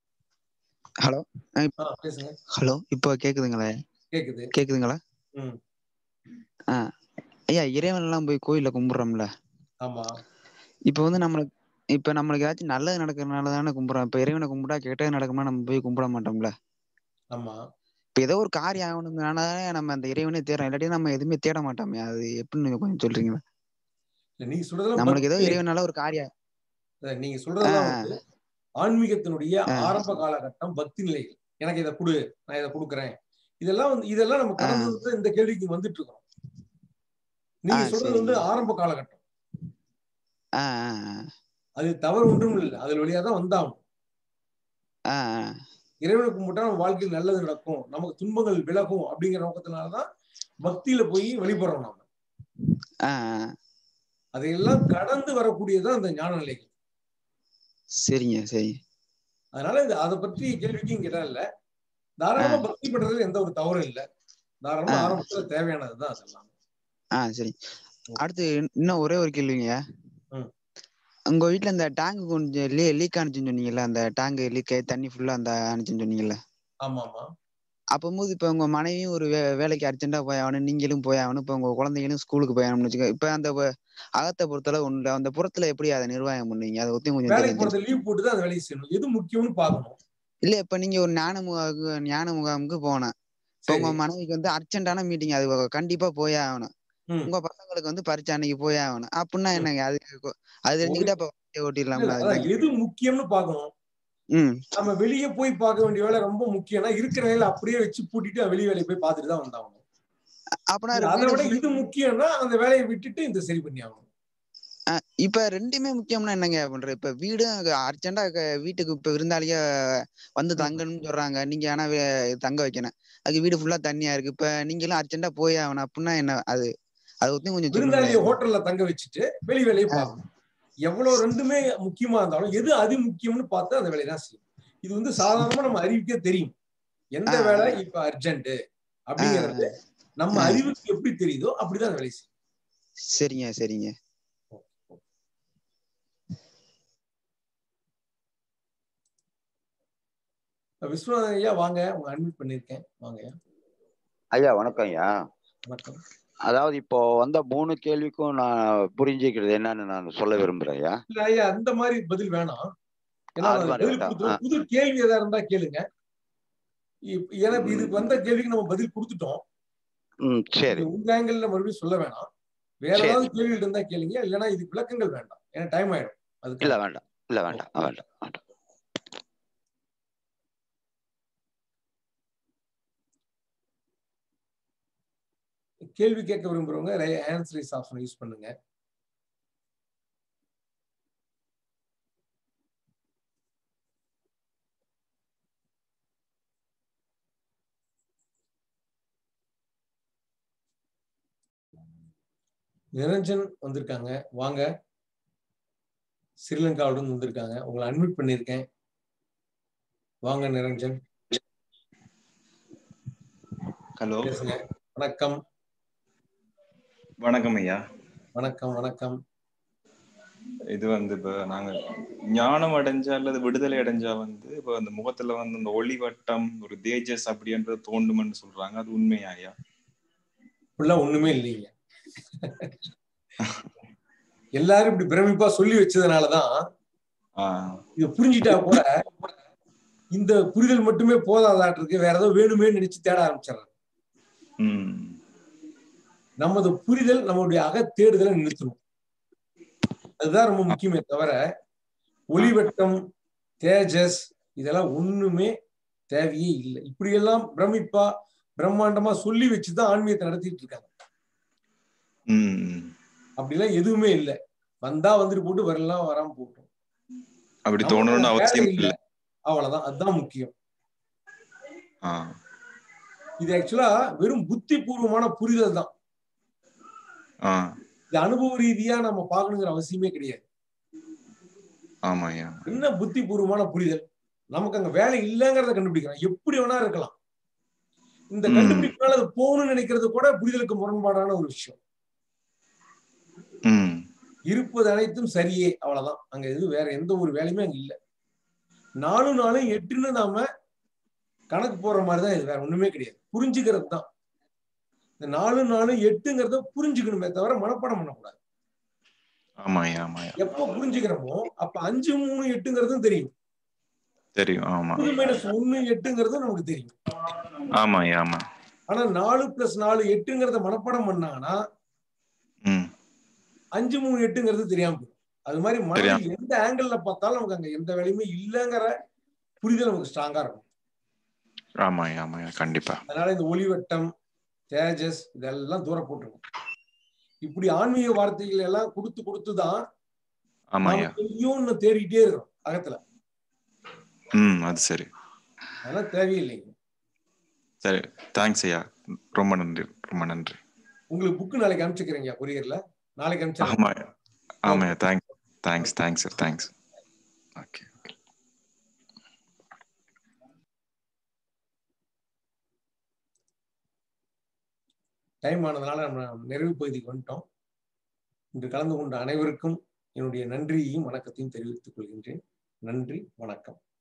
ஹலோ ஆ பேசுங்க ஹலோ இப்போ கேக்குதுங்களா கேக்குது கேக்குதுங்களா ம் ஆ ஐயா இறைவன் எல்லாம் போய் கோயில்ல கும்பிடுறோம்ல ஆமா இப்போ வந்து நம்மளுக்கு இப்ப நம்மளுக்கு ஏதாச்சும் நல்லது நடக்கிறதுனால தானே கும்பிடுறோம் இப்ப இறைவனை கும்பிட்டா கெட்டது நடக்குமா நம்ம போய் கும்பிட மாட்டோம்ல ஆமா இப்ப ஏதோ ஒரு காரியம் ஆகணும்னால நம்ம அந்த இறைவனே தேடுறோம் இல்லாட்டி நம்ம எதுவுமே தேட மாட்டோமே அது எப்படின்னு நீங்க கொஞ்சம் சொல்றீங்களா இல்ல, நீங்க சொல்றதெல்லாம் நம்மளுக்கு ஏதோ பக்தி. இறைவனால ஒரு காரியம் இல்ல, நீங்க சொல்றதெல்லாம் ஆ. வந்து ஆன்மீகத்தினுடைய ஆ. ஆரம்ப காலகட்டம் பக்தி நிலைகள் எனக்கு இதை கொடு நான் இதை கொடுக்குறேன் இதெல்லாம் வந்து இதெல்லாம் நம்ம கடந்து வந்து இந்த கேள்விக்கு வந்துட்டு இருக்கோம் நீங்க ஆ, சொல்றது வந்து சரிங்க. ஆரம்ப காலகட்டம் ஆ ஆ ஆ. அது தவறு ஒன்றும் இல்லை அதில் வழியா தான் வந்தாகும் ஆ ஆ. இறைவனை கும்பிட்டா நம்ம வாழ்க்கையில் நல்லது நடக்கும் நமக்கு துன்பங்கள் விலகும் அப்படிங்கிற நோக்கத்தினாலதான் பக்தியில போய் வழிபடுறோம் நாம ஆ ஆ. அதையெல்லாம் கடந்து வரக்கூடியதுதான் அந்த ஞான நிலைகள் சரிங்க சரிங்க அதனால இந்த அதை பற்றி கேள்விக்கும் இங்க இடம் இல்ல தாராளமா பக்தி பண்றதுல எந்த ஒரு தவறும் இல்ல தாராளமா ஆ. ஆரம்பத்துல தேவையானதுதான் அதெல்லாம் ஆ சரி அடுத்து இன்னும் ஒரே ஒரு கேள்விங்க ம். உங்க வீட்ல இந்த டேங்க் கொஞ்சம் லீ லீக் ஆனிச்சுன்னு சொன்னீங்கல்ல அந்த டேங்க் லீக் ஆகி தண்ணி ஃபுல்லா அந்த ஆனிச்சுன்னு சொன்னீங்கல்ல ஆமா ஆமா அப்போது இப்ப உங்க மனைவியும் ஒரு வே வேலைக்கு அர்ஜென்ட்டா போய் ஆகணும் நீங்களும் போய் ஆகணும் இப்ப உங்க குழந்தைங்களும் ஸ்கூலுக்கு போய் ஆகணும்னு வச்சுக்க இப்ப அந்த வ- அகத்தை பொறுத்தளவு ஒண்ணு அந்த புறத்துல எப்படி அதை நிர்வாகம் பண்ணுவீங்க அதை பத்தி கொஞ்சம் வேலைக்கு தெரிஞ்சு போறது லீவ் போட்டு தான் அந்த வேலையை செய்யணும் எது முக்கியம்னு பார்க்கணும் இல்ல இப்ப நீங்க ஒரு ஞான முகாமுக்கு ஞான முகாமுக்கு போனேன் இப்ப சரி உங்க மனைவிக்கு வந்து அர்ஜென்ட்டான மீட்டிங் அது வ- கண்டிப்பா போயே ஆகணும் ம். உங்க பசங்களுக்கு வந்து பரீட்சை அன்னைக்கு போயே ஆகணும் அப்படின்னா என்னங்க அது கொ- அது தெரிஞ்சுக்கிட்டா இப்ப வாழ்க்கைய இல்ல, ஓட்டிடலாம்ல இல்ல, அது அதான் என்னங்க எது முக்கியம்னு பார்க்கணும் ம் நம்ம வெளியே போய் பார்க்க வேண்டிய வேலை ரொம்ப முக்கியம்னா இருக்கிற வேலை அப்படியே வச்சு பூட்டிட்டு வெளி வேலையை போய் பார்த்துட்டு தான் வந்தாகணும் அப்பனா இல்ல, அதை வீடு விட full- இது முக்கியம்னா அந்த வேலையை விட்டுட்டு இந்த சரி பண்ணி ஆகணும் அஹ் இப்ப ரெண்டுமே முக்கியம்னா என்னங்க பண்ற இப்ப வீடு அர்ஜென்டா வீட்டுக்கு இப்ப விருந்தாளியா வந்து ம். தங்கணும்னு சொல்றாங்க நீங்க ஆனா வே- தங்க வைக்கணும் அதுக்கு வீடு ஃபுல்லா தண்ணியா இருக்கு இப்ப நீங்க எல்லாம் அர்ஜென்டா போய் ஆகணும் அப்படின்னா என்ன அது அதை பத்தி கொஞ்சம் விருந்தாளியை சொல்லுங்க ஹோட்டல்ல தங்க வச்சுட்டு வெளி வேலையை ஆ. பார்க்கணும் எவ்வளவு ரெண்டுமே முக்கியமா இருந்தாலும் எது அதி முக்கியம்னு பார்த்து அந்த வேலையை தான் செய்யும் இது வந்து சாதாரணமா நம்ம அறிவுக்கே தெரியும் எந்த ஆ. வேலை இப்ப அர்ஜென்ட் அப்படிங்கிறது நம்ம ஆ. அறிவுக்கு எப்படி தெரியுதோ அப்படிதான் அந்த வேலையை செய்யும் சரிங்க சரிங்க இப்ப விஸ்வநாதன் ஐயா வாங்க உங்க அட்மிட் பண்ணிருக்கேன் வாங்க ஐயா ஐயா வணக்கம் ஐயா வணக்கம் அதாவது இப்போ வந்த மூணு கேள்விக்கும் நான் புரிஞ்சுக்கிறது என்னன்னு நான் சொல்ல விரும்புறேன் ஐயா இல்ல ஐயா அந்த மாதிரி பதில் வேணாம் ஏன்னா அது நான் மாதிரி பதில் வேண்டாம். கொடுத்துருவோம் புது கேள்வி ஏதா இருந்தா கேளுங்க இப்ப எனக்கு இதுக்கு வந்த கேள்விக்கு நம்ம பதில் கொடுத்துட்டோம் ம் சரி இது உங்க ஆங்கிள் மறுபடியும் சொல்ல வேணாம் வேற சரி. ஏதாவது கேள்வி இருந்தா கேளுங்க இல்லைன்னா இதுக்கு விளக்கங்கள் வேண்டாம் ஏன்னா டைம் ஆயிடும் அதுக்கு இல்ல வேண்டாம் இல்ல வேண்டாம் வேண்டாம் வேண்டாம் கேள்வி கேட்க விரும்புறவங்க ஆன்சர் ரைஸ் ஆப்ஷன் யூஸ் பண்ணுங்க நிரஞ்சன் வந்திருக்காங்க வாங்க ஸ்ரீலங்காவுடன் வந்திருக்காங்க உங்களை அட்மிட் பண்ணியிருக்கேன் வாங்க நிரஞ்சன் ஹலோ பேசுங்க வணக்கம் வணக்கம் ஐயா வணக்கம் வணக்கம் இது வந்து இப்ப நாங்க ஞானம் அடைஞ்சா அல்லது விடுதலை அடைஞ்சா வந்து இப்ப அந்த முகத்துல வந்து அந்த ஒளிவட்டம் ஒரு தேஜஸ் அப்படின்றது தோண்டுமென்னு சொல்றாங்க அது உண்மையா ஐயா இப்படிலாம் ஒண்ணுமே இல்லைங்க எல்லாரும் இப்படி பிரமிப்பா சொல்லி வச்சதுனாலதான் ஆஹ் இத புரிஞ்சிட்டா கூட இந்த புரிதல் மட்டுமே போதாதாட்டு இருக்கு வேற ஏதோ வேணுமே நினைச்சு தேட ஆரம்பிச்சிடறாங்க உம் நமது புரிதல் நம்மளுடைய அகத்தேடுதலை நிறுத்தணும் அதுதான் ரொம்ப முக்கியமே தவிர ஒளிவட்டம் தேஜஸ் இதெல்லாம் ஒண்ணுமே தேவையே இல்லை இப்படியெல்லாம் பிரமிப்பா பிரம்மாண்டமா சொல்லி வச்சுதான் ஆன்மீகத்தை நடத்திட்டு இருக்காங்க உம் அப்படிலாம் எதுவுமே இல்லை வந்தா வந்துட்டு போட்டு வரலாம் வராம போட்டோம் அப்படி தோணணும்னு அவசியம் இல்ல இல்லை அவ்வளவுதான் அதுதான் முக்கியம் ஆஹ் இது ஆக்சுவலா வெறும் புத்தி பூர்வமான புரிதல் தான் ஆஹ் இது அனுபவ ரீதியா நம்ம பார்க்கணுங்கிற அவசியமே கிடையாது ஆமா ஐயா என்ன புத்தி பூர்வமான புரிதல் நமக்கு அங்க வேலை இல்லைங்கிறத கண்டுபிடிக்கிறோம் எப்படி வேணா இருக்கலாம் இந்த ம். கண்டுபிடிப்புனால அது போகணும்னு நினைக்கிறது கூட புரிதலுக்கு முரண்பாடான ஒரு விஷயம் உம் இருப்பது அனைத்தும் சரியே அவ்வளவுதான் அங்க எதுவும் வேற எந்த ஒரு வேலையுமே அங்க இல்ல நாலும் நாளும் எட்டுன்னு நாம கணக்கு போடுற மாதிரிதான் இது வேற ஒண்ணுமே கிடையாது புரிஞ்சுக்கிறது தான் இந்த நாலு நாளும் எட்டுங்கிறத புரிஞ்சுக்கணுமே தவிர மனப்பாடம் பண்ணக்கூடாது ஆமா ஐயா ஆமா ஐயா எப்ப புரிஞ்சுக்கிறோமோ அப்ப அஞ்சு மூணு எட்டுங்கிறதும் தெரியும் தெரியும் ஆமா மூணு மைனஸ் ஒண்ணு எட்டுங்கிறதும் நமக்கு தெரியும் ஆமா ஐயா ஆமா ஆனா நாலு பிளஸ் நாலு எட்டுங்கிறத மனப்பாடம் பண்ணாங்கன்னா உம் அஞ்சு மூணு எட்டுங்கிறது தெரியாம போயிடும் அது மாதிரி மனதில் தெரியாம. எந்த ஆங்கிள் பார்த்தாலும் நமக்கு அங்க எந்த வேலையுமே இல்லைங்கிற புரிதல் நமக்கு ஸ்ட்ராங்கா இருக்கும் ஆமா ஐயா ஆமா ஐயா கண்டிப்பா அதனால இந்த ஒளிவட்டம் தேஜஸ் இதெல்லாம் தூர போட்டுருக்கும் இப்படி ஆன்மீக வார்த்தைகள் எல்லாம் கொடுத்து கொடுத்து தான் ஆமா நாம ஐயா எங்கேயோ ஒண்ணு தேடிட்டே இருக்கிறோம் அகத்துல ம் அது சரி அதெல்லாம் தேவையில்லைங்க சரி தேங்க்ஸ் ஐயா ரொம்ப நன்றி ரொம்ப நன்றி உங்களுக்கு புக்கு நாளைக்கு அனுப்பிச்சுக்கிறீங்க கொரியர்ல நாளைக்கு அனுப்பிச்சு ஆமா ஆமா thanks thanks thanks sir thanks okay time ஆனதுனால நம்ம நிறைவு பகுதிக்கு வந்துட்டோம் இன்று கலந்து கொண்ட அனைவருக்கும் என்னுடைய நன்றியையும் வணக்கத்தையும் தெரிவித்துக் கொள்கின்றேன் நன்றி வணக்கம்